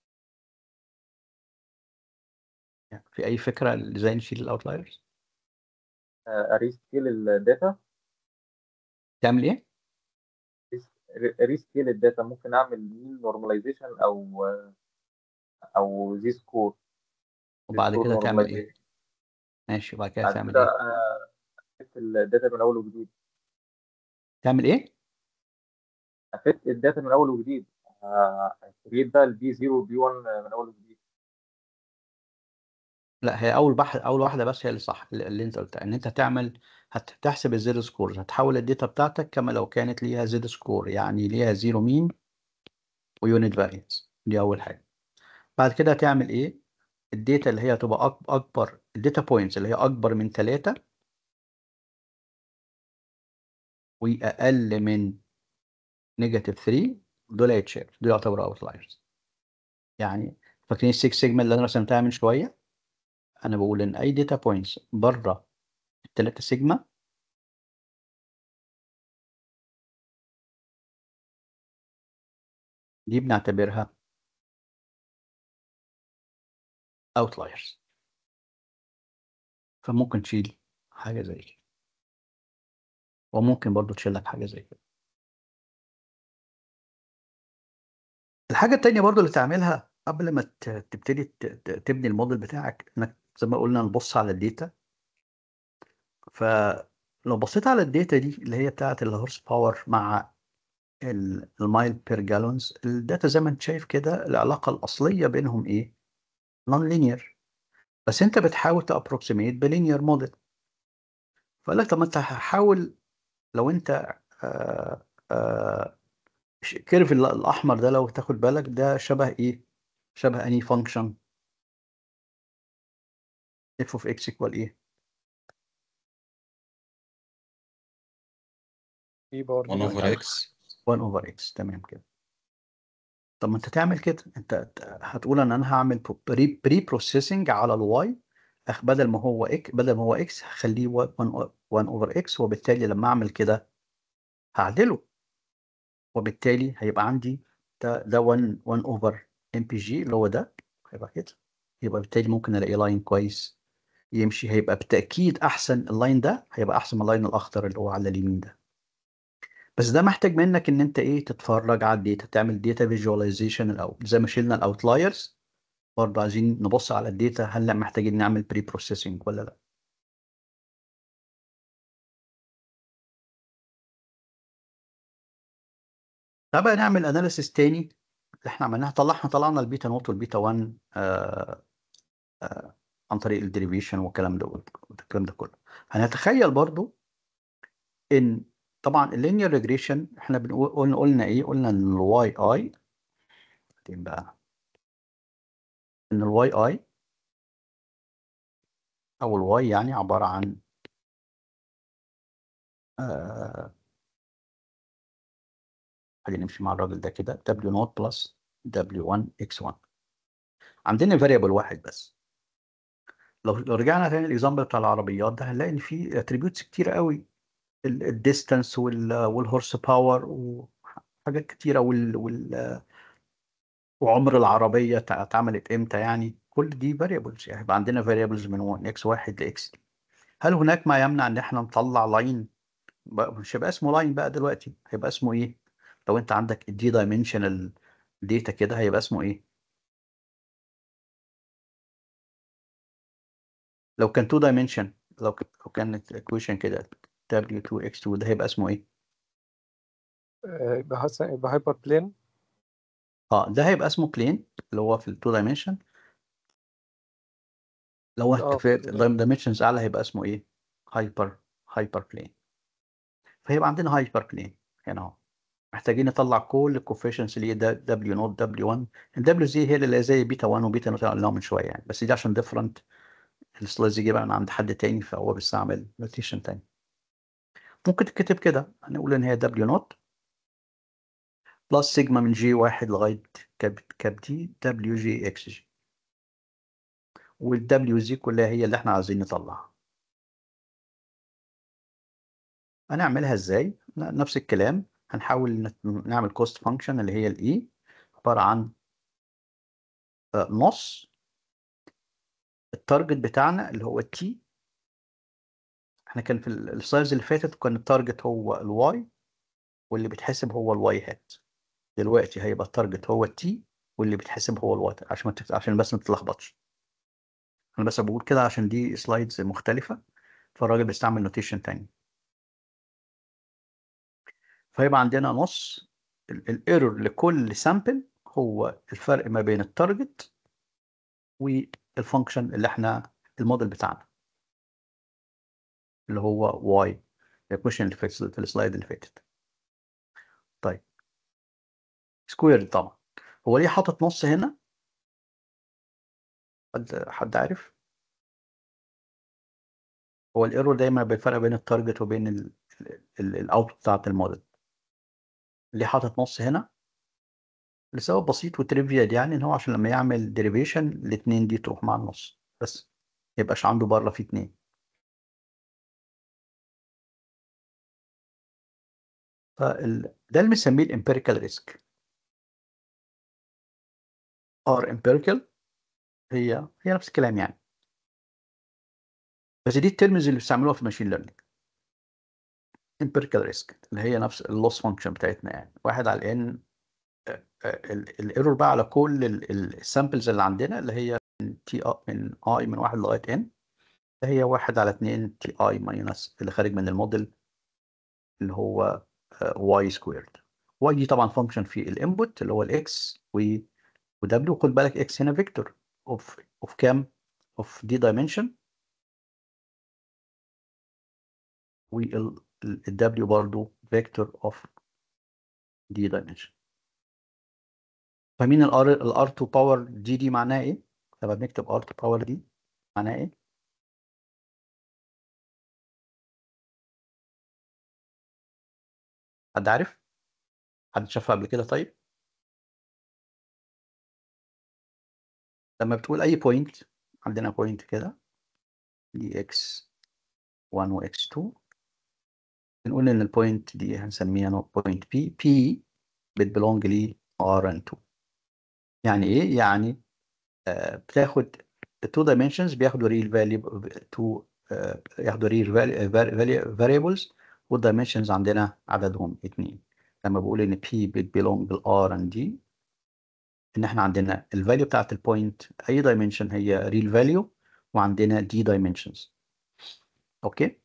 يعني في اي فكره ازاي نشيل الاوتلايرز ريسكيل الداتا تعمل ايه ريسكيل الداتا ممكن اعمل مين نورماليزيشن او او زي سكور وبعد كده تعمل ايه ماشي وبعد كده بعد تعمل كده ايه آه، افت الداتا من اول وجديد تعمل ايه افت الداتا من اول وجديد كريت بقى البي 0 والبي 1 من اول وجديد لا هي اول بحث اول واحده بس هي اللي صح اللي اللي انت قلتها ان انت تعمل هتحسب الزد سكورز هتحول الداتا بتاعتك كما لو كانت ليها زد سكور يعني ليها زيرو مين ويونت فارينس دي اول حاجه بعد كده هتعمل ايه الداتا اللي هي هتبقى أك- اكبر الداتا بوينتس اللي هي اكبر من 3 واقل من نيجاتيف 3 دول هيتشال دول يعتبروا اوتلايرز يعني فاكرين السكس سيجما اللي انا رسمتها من شويه انا بقول ان اي داتا بوينتس بره الثلاثه سيجما دي بنعتبرها outliers فممكن تشيل حاجة زي كده وممكن برضو تشيل لك حاجة زي كده الحاجة التانية برضو اللي تعملها قبل ما ت- تبتدي ت- ت- تبني الموديل بتاعك انك زي ما قلنا نبص على الداتا فلو بصيت على الداتا دي اللي هي بتاعت الهورس باور مع ال- المايل بير جالونز الداتا زي ما انت شايف كده العلاقة الأصلية بينهم ايه؟ نون لينير بس انت بتحاول تابروكسيميت بلينير موديل فقال لك طب ما انت هحاول لو انت آه آه ش- كيرف ال- الاحمر ده لو تاخد بالك ده شبه ايه شبه اني فانكشن اف اوف اكس ايكوال ايه اي باور 1 نيجاتيف اوفر اكس 1 اوفر اكس تمام كده طب ما انت تعمل كده انت ت- هتقول ان انا هعمل بري بري بروسيسنج على الواي أخ بدل ما هو اك بدل ما هو اكس هخليه 1 اوفر اكس وبالتالي لما اعمل كده هعدله وبالتالي هيبقى عندي ده ده 1 1 اوفر ام بي جي اللي هو ده هيبقى كده يبقى بالتالي ممكن الاقي لاين كويس يمشي هيبقى بالتاكيد احسن اللاين ده هيبقى احسن من اللاين الاخضر اللي هو على اليمين ده بس ده محتاج منك ان انت ايه تتفرج على الداتا تعمل داتا فيجواليزيشن الاول زي ما شلنا الاوتلايرز برضه عايزين نبص على الداتا هل محتاجين نعمل بري بروسيسنج ولا لا طب بقى نعمل اناليسيس تاني اللي احنا عملناها طلعنا طلعنا البيتا نوت والبيتا 1 آه آه عن طريق الديريفيشن والكلام ده والكلام ده كله هنتخيل برضو ان طبعا اللينير ريجريشن احنا بنقول قلنا قلنا ايه قلنا ان الواي اي بعدين بقى ان الواي اي او الواي يعني عباره عن آه خلينا نمشي مع الراجل ده كده w نوت بلس w1 x1 عندنا فاريبل واحد بس لو لو رجعنا تاني الاكزامبل بتاع العربيات ده هنلاقي ان في اتريبيوتس كتير قوي الديستانس والهورس باور وحاجات كتيره وال, وال وعمر العربيه تع- اتعملت امتى يعني كل دي فاريبلز يعني يبقى عندنا فاريبلز من 1 اكس 1 لاكس هل هناك ما يمنع ان احنا نطلع لاين مش هيبقى اسمه لاين بقى دلوقتي هيبقى اسمه ايه لو انت عندك الدي دايمنشنال داتا كده هيبقى اسمه ايه لو كان 2 دايمنشن لو ك- لو كانت equation كده w2x2 ده هيبقى اسمه ايه آه، يبقى حسن يبقى هايبر بلين اه ده هيبقى اسمه بلين اللي هو في ال 2 دايمنشن لو اه انت في دايمنشنز اعلى هيبقى اسمه ايه هايبر هايبر بلين فيبقى عندنا هايبر بلين هنا اهو محتاجين نطلع كل الكوفيشنز اللي هي ده دبليو نوت دبليو 1 الدبليو زي هي اللي زي بيتا 1 وبيتا نوت اللي قلناهم من شويه يعني بس دي عشان ديفرنت السلايدز دي بقى من عند حد تاني فهو بيستعمل نوتيشن تاني ممكن تتكتب كده هنقول ان هي دبليو نوت بلس سيجما من جي واحد لغايه كاب كاب دي دبليو جي اكس جي والدبليو زي كلها هي اللي احنا عايزين نطلعها هنعملها ازاي ن- نفس الكلام هنحاول نت- نعمل كوست فانكشن اللي هي الاي عباره عن آه، نص التارجت بتاعنا اللي هو التي احنا كان في ال- السلايدز اللي فاتت كان التارجت هو الواي واللي بيتحسب هو الواي هات دلوقتي هيبقى التارجت هو التي واللي بيتحسب هو الواي عشان ما تت- عشان بس ما تتلخبطش انا بس بقول كده عشان دي سلايدز مختلفه فالراجل بيستعمل نوتيشن تاني فيبقى عندنا نص الايرور لكل سامبل هو الفرق ما بين التارجت والفانكشن اللي احنا الموديل بتاعنا اللي هو واي الكويشن اللي في في السلايد اللي فاتت طيب سكوير طبعا هو ليه حاطط نص هنا حد حد عارف هو الايرور دايما بالفرق بين التارجت وبين الاوت بتاعت الموديل ليه حاطط نص هنا لسبب بسيط وتريفيال يعني ان هو عشان لما يعمل ديريفيشن الاثنين دي تروح مع النص بس يبقاش عنده بره في اتنين فال... ده اللي بنسميه الامبيريكال ريسك ار امبيريكال هي هي نفس الكلام يعني بس دي الترمز اللي بيستعملوها في الماشين ليرنينج امبيريكال ريسك اللي هي نفس اللوس فانكشن بتاعتنا يعني واحد على ان الايرور بقى على كل السامبلز اللي عندنا اللي هي من تي من اي من واحد لغايه ان اللي هي واحد على اتنين تي اي ماينس اللي خارج من الموديل اللي هو واي سكويرد واي دي طبعا فانكشن في الانبوت اللي هو الاكس و ودبليو خد بالك اكس هنا فيكتور اوف اوف كام اوف دي دايمنشن والدبليو برضو فيكتور اوف دي دايمنشن فاهمين الار الار 2 باور دي دي معناها ايه؟ لما بنكتب ار 2 باور دي معناها ايه؟ حد عارف؟ حد شافها قبل كده طيب؟ لما بتقول اي بوينت عندنا بوينت كده دي اكس 1 و اكس 2 بنقول ان البوينت دي هنسميها بوينت بي بي بتبلونج لي ار ان 2 يعني ايه؟ يعني آه بتاخد التو dimensions بياخدوا real value تو آه ياخدوا real variables والdimensions عندنا عددهم اتنين لما بقول ان P بتبلونج بالار and D ان احنا عندنا الفاليو بتاعت البوينت اي dimension هي real value وعندنا D dimensions اوكي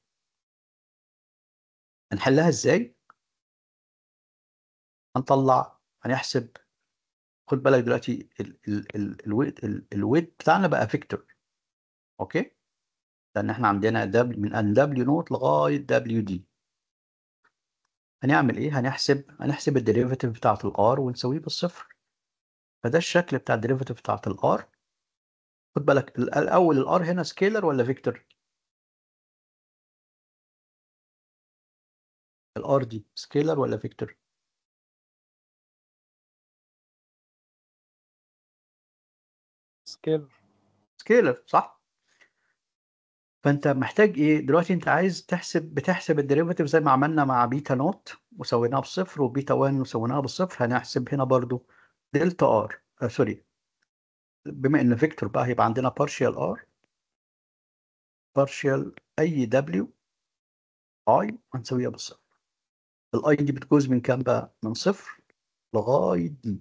هنحلها ازاي؟ هنطلع هنحسب خد بالك دلوقتي الويت بتاعنا بقى فيكتور اوكي لان احنا عندنا دبل من ان دبليو نوت لغايه دبليو دي هنعمل ايه هنحسب هنحسب الديريفاتيف بتاعت الار ونسويه بالصفر فده الشكل بتاع الديريفاتيف بتاعت الار خد بالك الاول الار هنا سكيلر ولا فيكتور الار دي سكيلر ولا فيكتور سكيل سكيلر صح فانت محتاج ايه دلوقتي انت عايز تحسب بتحسب الديريفاتيف زي ما عملنا مع بيتا نوت وسويناها بصفر وبيتا 1 وسويناها بالصفر هنحسب هنا برضو دلتا ار آه سوري بما ان فيكتور بقى هيبقى عندنا بارشال ار بارشال اي دبليو اي هنسويها بالصفر الاي دي بتجوز من كام بقى من صفر لغايه دي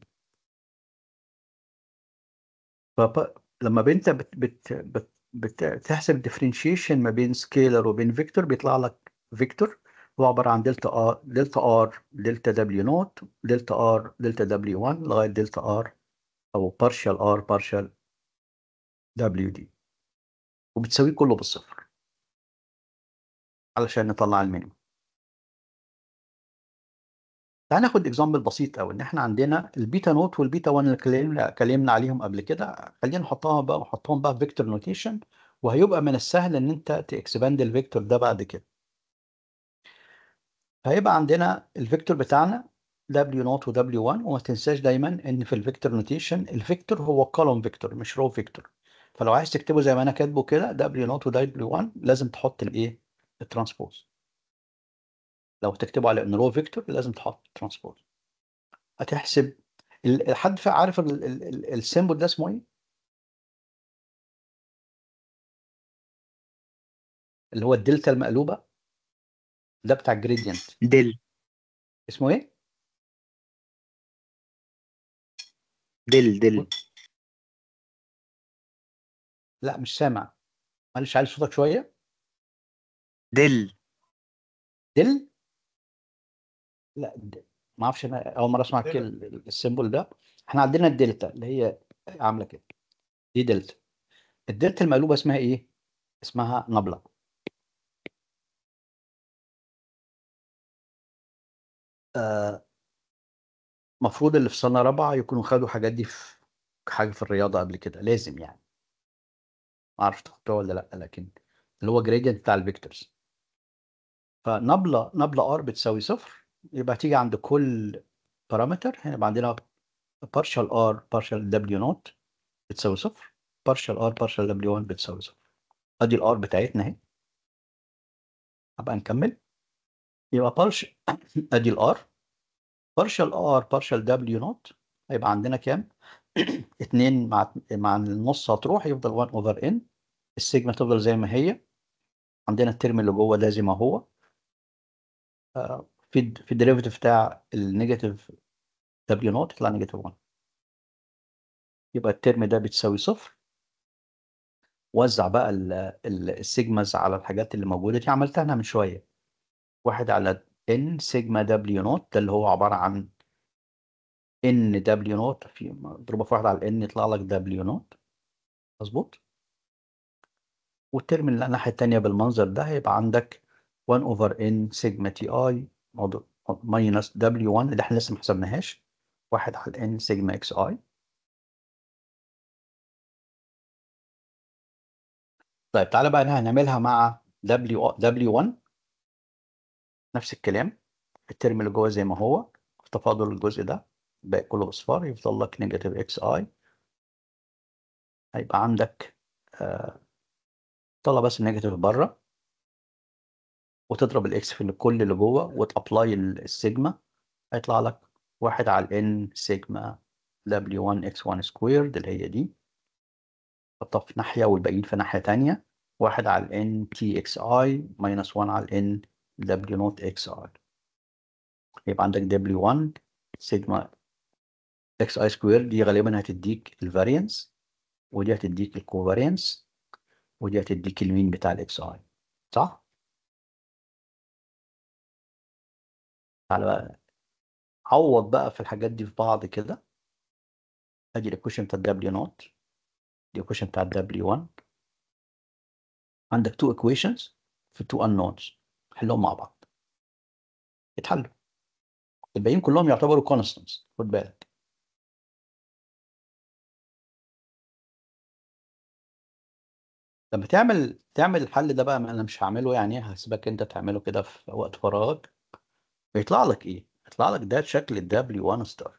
فلما انت بت بت بت بتحسب ديفرنشيشن ما بين سكيلر وبين فيكتور بيطلع لك فيكتور هو عباره عن دلتا ار دلتا ار دلتا دبليو نوت دلتا ار دلتا دبليو 1 لغايه دلتا ار او بارشال ار بارشال دبليو دي وبتساويه كله بالصفر علشان نطلع المينيمم تعال ناخد اكزامبل بسيط قوي ان احنا عندنا البيتا نوت والبيتا 1 اللي اتكلمنا اتكلمنا عليهم قبل كده خلينا نحطها بقى نحطهم بقى في فيكتور نوتيشن وهيبقى من السهل ان انت تاكسباند الفيكتور ده بعد كده فهيبقى عندنا الفيكتور بتاعنا W نوت و W1 وما تنساش دايما ان في الفيكتور نوتيشن الفيكتور هو كولوم فيكتور مش رو فيكتور فلو عايز تكتبه زي ما انا كاتبه كده W نوت و W1 لازم تحط الايه الترانسبوز لو تكتبه على ان رو فيكتور لازم تحط ترانسبوز هتحسب حد عارف السيمبل ده اسمه ايه؟ اللي هو الدلتا المقلوبه ده بتاع الجريدينت دل اسمه ايه؟ دل دل لا مش سامع معلش عايز صوتك شويه دل دل لا د- ما اعرفش انا اول مره اسمع كده السيمبل ده احنا عندنا الدلتا اللي هي عامله كده دي دلتا الدلتا المقلوبه اسمها ايه اسمها نبله آه، مفروض اللي في سنه رابعه يكونوا خدوا حاجات دي في حاجه في الرياضه قبل كده لازم يعني ما اعرفش تاخدوها ولا لا لكن اللي هو جريدينت بتاع الفيكتورز فنبله نبله ار بتساوي صفر يبقى تيجي عند كل بارامتر هيبقى عندنا partial r partial w نوت بتساوي صفر partial r partial w 1 بتساوي صفر ادي الار بتاعتنا اهي هبقى نكمل يبقى partial ادي الار partial r partial w نوت هيبقى عندنا كام 2 مع مع النص هتروح يفضل 1 اوفر n السيجما تفضل زي ما هي عندنا الترم اللي جوه ده زي ما هو آه، في الد- في الديريفيتيف بتاع النيجاتيف w نوت يطلع نيجاتيف 1 يبقى الترم ده بتساوي صفر وزع بقى ال- ال- السيجماز على الحاجات اللي موجوده دي عملتها انا من شويه واحد على n سيجما w نوت ده اللي هو عباره عن n w نوت في مضروبه في واحد على n يطلع لك w نوت مظبوط والترم اللي الناحيه التانيه بالمنظر ده هيبقى عندك 1 اوفر n سيجما تي اي ماينس w 1 اللي احنا لسه ما حسبناهاش واحد على n سيجما اكس اي طيب تعالى بقى هنعملها مع w w1 نفس الكلام الترم اللي جوه زي ما هو في تفاضل الجزء ده باقي كله اصفار يفضل لك نيجاتيف اكس اي هيبقى عندك آه طلع بس النيجاتيف بره وتضرب الاكس في كل اللي جوه وتابلاي السيجما هيطلع لك واحد على n سيجما w1 x1 سكويرد اللي هي دي حطها في ناحية والباقيين في ناحية تانية واحد على n txi ماينس 1 على n w نوت xi يبقى عندك w1 سيجما xi سكوير دي غالبا هتديك الفارينس ودي هتديك الكوفارينس ودي هتديك المين بتاع الاكس اي صح؟ تعالى بقى عوض بقى في الحاجات دي في بعض كده ادي الايكويشن بتاع الدبليو نوت دي الايكويشن بتاع الدبليو 1 عندك تو ايكويشنز في تو unknowns حلهم مع بعض اتحلوا الباقيين كلهم يعتبروا كونستانتس خد بالك لما تعمل تعمل الحل ده بقى ما انا مش هعمله يعني هسيبك انت تعمله كده في وقت فراغك بيطلع لك ايه؟ يطلع لك ده شكل ال W1 ستار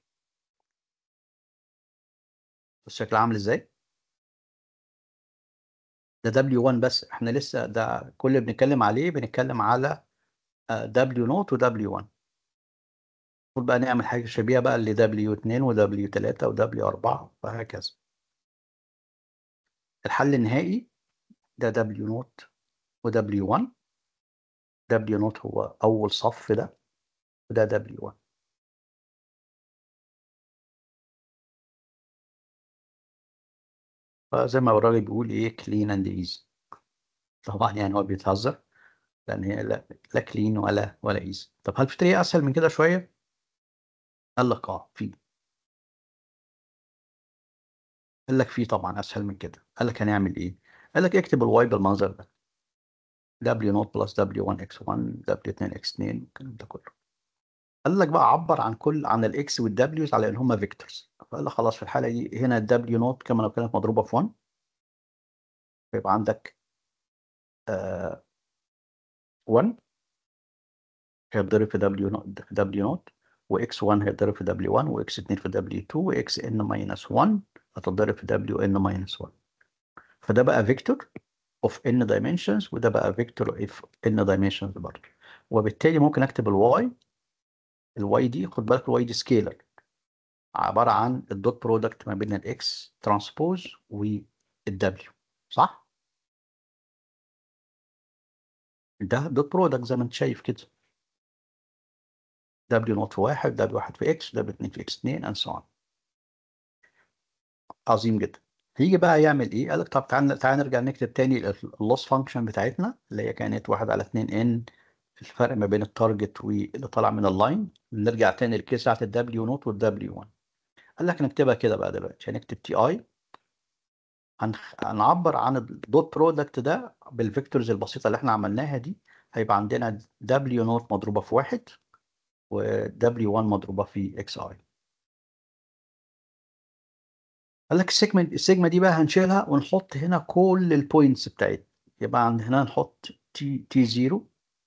الشكل عامل ازاي؟ ده W1 بس احنا لسه ده كل اللي بنتكلم عليه بنتكلم على آه، W نوت و W1 المفروض بقى نعمل حاجة شبيهة بقى ل W2 و W3 و W4 وهكذا الحل النهائي ده W نوت و W1 W نوت هو أول صف ده وده W1 فزي ما الراجل بيقول ايه كلين اند ايزي طبعا يعني هو بيتهزر لان هي لا لا كلين ولا ولا ايزي طب هل في طريقه اسهل من كده شويه قال لك اه في قال لك في طبعا اسهل من كده قال لك هنعمل ايه قال لك اكتب الواي بالمنظر ده w نوت بلس w1 x1 w2 x2 الكلام ده كله قال لك بقى عبر عن كل عن الاكس والدبليوز على ان هم فيكتورز فقال لك خلاص في الحاله دي هنا الدبليو نوت كما لو كانت مضروبه في 1 فيبقى عندك آه 1 هيتضرب في دبليو نوت في دبليو نوت واكس 1 هيتضرب في دبليو 1 واكس 2 في دبليو 2 واكس ان ماينس 1 هتتضرب في دبليو ان ماينس 1 فده بقى فيكتور اوف ان dimensions وده بقى فيكتور اوف ان dimensions برضه وبالتالي ممكن اكتب الواي الواي دي خد بالك الواي دي سكيلر عباره عن الدوت برودكت ما بين الاكس ترانسبوز والدبليو صح؟ ده دوت برودكت زي ما انت شايف كده دبليو نوت في واحد دبليو واحد في اكس دبليو 2 في اكس 2 اند سو عظيم جدا هيجي بقى يعمل ايه؟ قال لك طب تعال تعال نرجع نكتب تاني اللوس فانكشن بتاعتنا اللي هي كانت 1 على 2 ان الفرق ما بين التارجت واللي طالع من اللاين نرجع تاني للكيس بتاعت الدبليو نوت والدبليو 1 قال لك نكتبها كده بقى دلوقتي هنكتب تي اي هنخ- هنعبر عن الدوت برودكت ده بالفيكتورز البسيطه اللي احنا عملناها دي هيبقى عندنا W نوت مضروبه في واحد و W1 مضروبه في اكس اي قال لك السيجما السيجما دي بقى هنشيلها ونحط هنا كل البوينتس بتاعتنا يبقى عندنا هنحط تي تي 0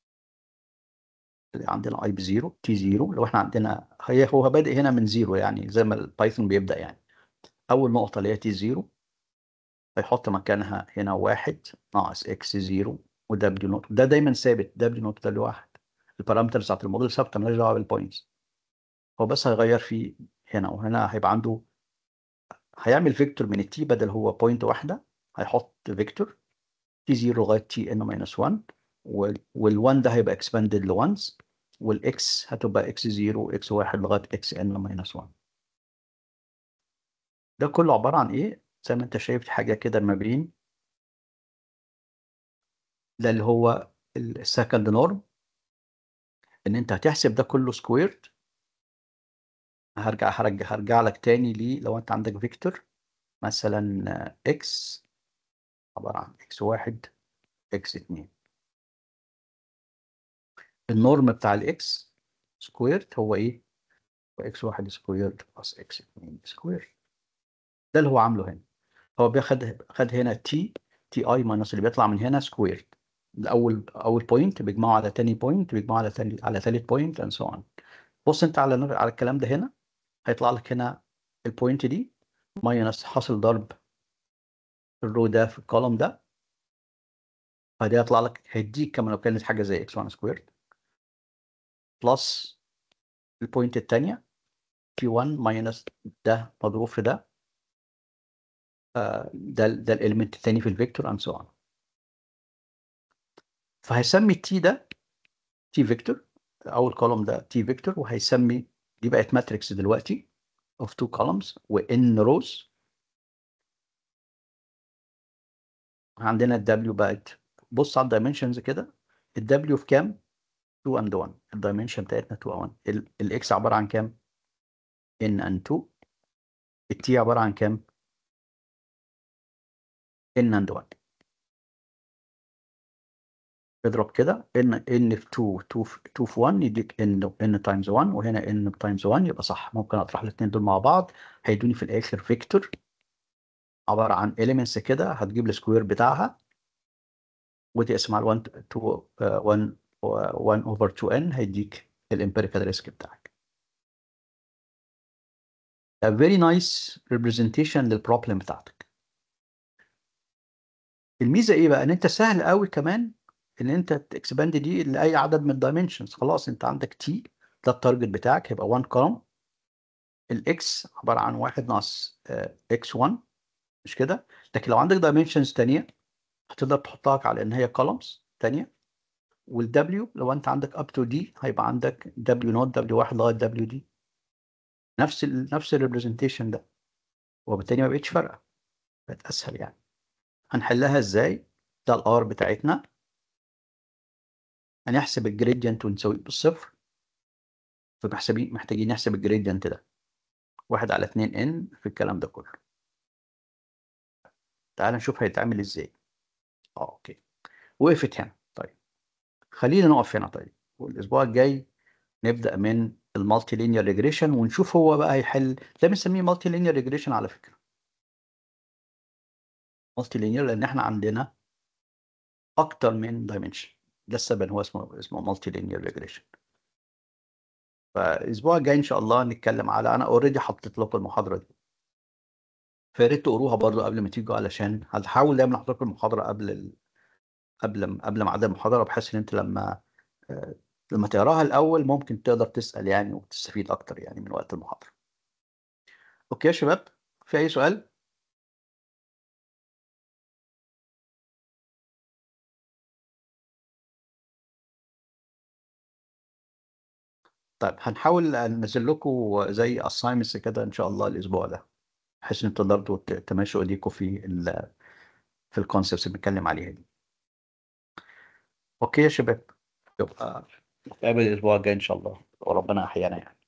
عندنا اي بزيرو تي 0 لو احنا عندنا هي هو بادئ هنا من زيرو يعني زي ما البايثون بيبدأ يعني اول نقطة اللي هي تي 0 هيحط مكانها هنا واحد ناقص اكس 0 ودبليو نوت ده دايما ثابت دبليو نوت ده واحد البارامترز بتاعت الموديل ثابته مالهاش دعوه بالبوينتس هو بس هيغير فيه هنا وهنا هيبقى عنده هيعمل فيكتور من التي بدل هو بوينت واحده هيحط فيكتور تي 0 لغايه تي ان ماينس 1 وال1 ده هيبقى اكسباندد لونز والاكس هتبقى اكس 0 اكس 1 لغايه اكس ان ماينس 1 ده كله عباره عن ايه زي ما انت شايف حاجه كده ما بين ده اللي هو السكند نورم ان انت هتحسب ده كله سكويرد هرجع هرجع هرجع لك تاني ليه لو انت عندك فيكتور مثلا اكس عباره عن اكس واحد اكس اتنين النورم بتاع الاكس سكويرد هو ايه؟ هو اكس واحد سكويرد بلس اكس اتنين سكويرد ده اللي هو عامله هنا هو بياخد خد هنا تي تي اي ماينس اللي بيطلع من هنا سكويرد الاول اول بوينت بيجمعه على تاني بوينت بيجمعه على تاني على تالت بوينت اند سو اون بص انت على على الكلام ده هنا هيطلع لك هنا البوينت دي ماينس حاصل ضرب الرو ده في الكولوم ده فدي هيطلع لك هيديك كمان لو كانت حاجه زي اكس 1 سكويرد بلس البوينت الثانيه تي 1 ماينس ده مضروب في ده آه، ده ده الاليمنت الثاني في الفيكتور اند سو اون فهيسمي التي ده تي فيكتور اول كولوم ده تي فيكتور وهيسمي دي بقت ماتريكس دلوقتي of two columns وان روز عندنا الدبليو بقت بص على الدايمنشنز كده الدبليو في كام 2 and 1 الدايمنشن بتاعتنا 2 and 1 الاكس عباره عن كام ان and 2 التي عباره عن كام ان and 1 اضرب كده ان ان في 2 2 في 2 في 1 يديك ان ان تايمز 1 وهنا ان تايمز 1 يبقى صح ممكن اطرح الاثنين دول مع بعض هيدوني في الاخر فيكتور عباره عن اليمنتس كده هتجيب السكوير بتاعها ودي اسمها 1 2 1 1 اوفر 2 ان هيديك الامبيريكال ريسك بتاعك a very nice representation للبروبلم بتاعتك الميزه ايه بقى ان انت سهل قوي كمان ان انت تكسباند دي لاي عدد من الدايمنشنز خلاص انت عندك تي ده التارجت بتاعك هيبقى 1 كولوم الاكس عباره عن 1 ناقص اكس 1 مش كده لكن لو عندك دايمنشنز ثانيه هتقدر تحطها على ان هي كولومز ثانيه والدبليو لو انت عندك اب تو دي هيبقى عندك دبليو نوت دبليو 1 لغايه دبليو دي نفس ال نفس الريبريزنتيشن ده وبالتالي ما بقتش فارقه بقت اسهل يعني هنحلها ازاي ده الار بتاعتنا هنحسب الجريدينت ونساويه بالصفر فمحسبين محتاجين نحسب الجريدينت ده واحد على اتنين ان في الكلام ده كله تعال نشوف هيتعمل ازاي اه اوكي وقفت هنا طيب خلينا نقف هنا طيب والاسبوع الجاي نبدا من المالتي لينير ريجريشن ونشوف هو بقى هيحل ده بنسميه مالتي لينير ريجريشن على فكره مالتي لينير لان احنا عندنا اكتر من دايمنشن ده السبب هو اسمه اسمه مالتي لينير ريجريشن فالاسبوع الجاي ان شاء الله نتكلم على انا اوريدي حطيت لكم المحاضره دي فيا ريت تقروها برضو قبل ما تيجوا علشان هحاول دايما احط لكم المحاضره قبل ال... قبل قبل ميعاد المحاضره بحيث ان انت لما آه، لما تقراها الاول ممكن تقدر تسال يعني وتستفيد اكتر يعني من وقت المحاضره اوكي يا شباب في اي سؤال طيب هنحاول ننزل لكم زي assignments كده ان شاء الله الاسبوع ده بحيث ان تقدروا ت- تمشوا ايديكم في ال في الكونسبتس اللي بنتكلم عليها دي اوكي يا شباب يبقى نتقابل الاسبوع الجاي ان شاء الله وربنا احيانا يعني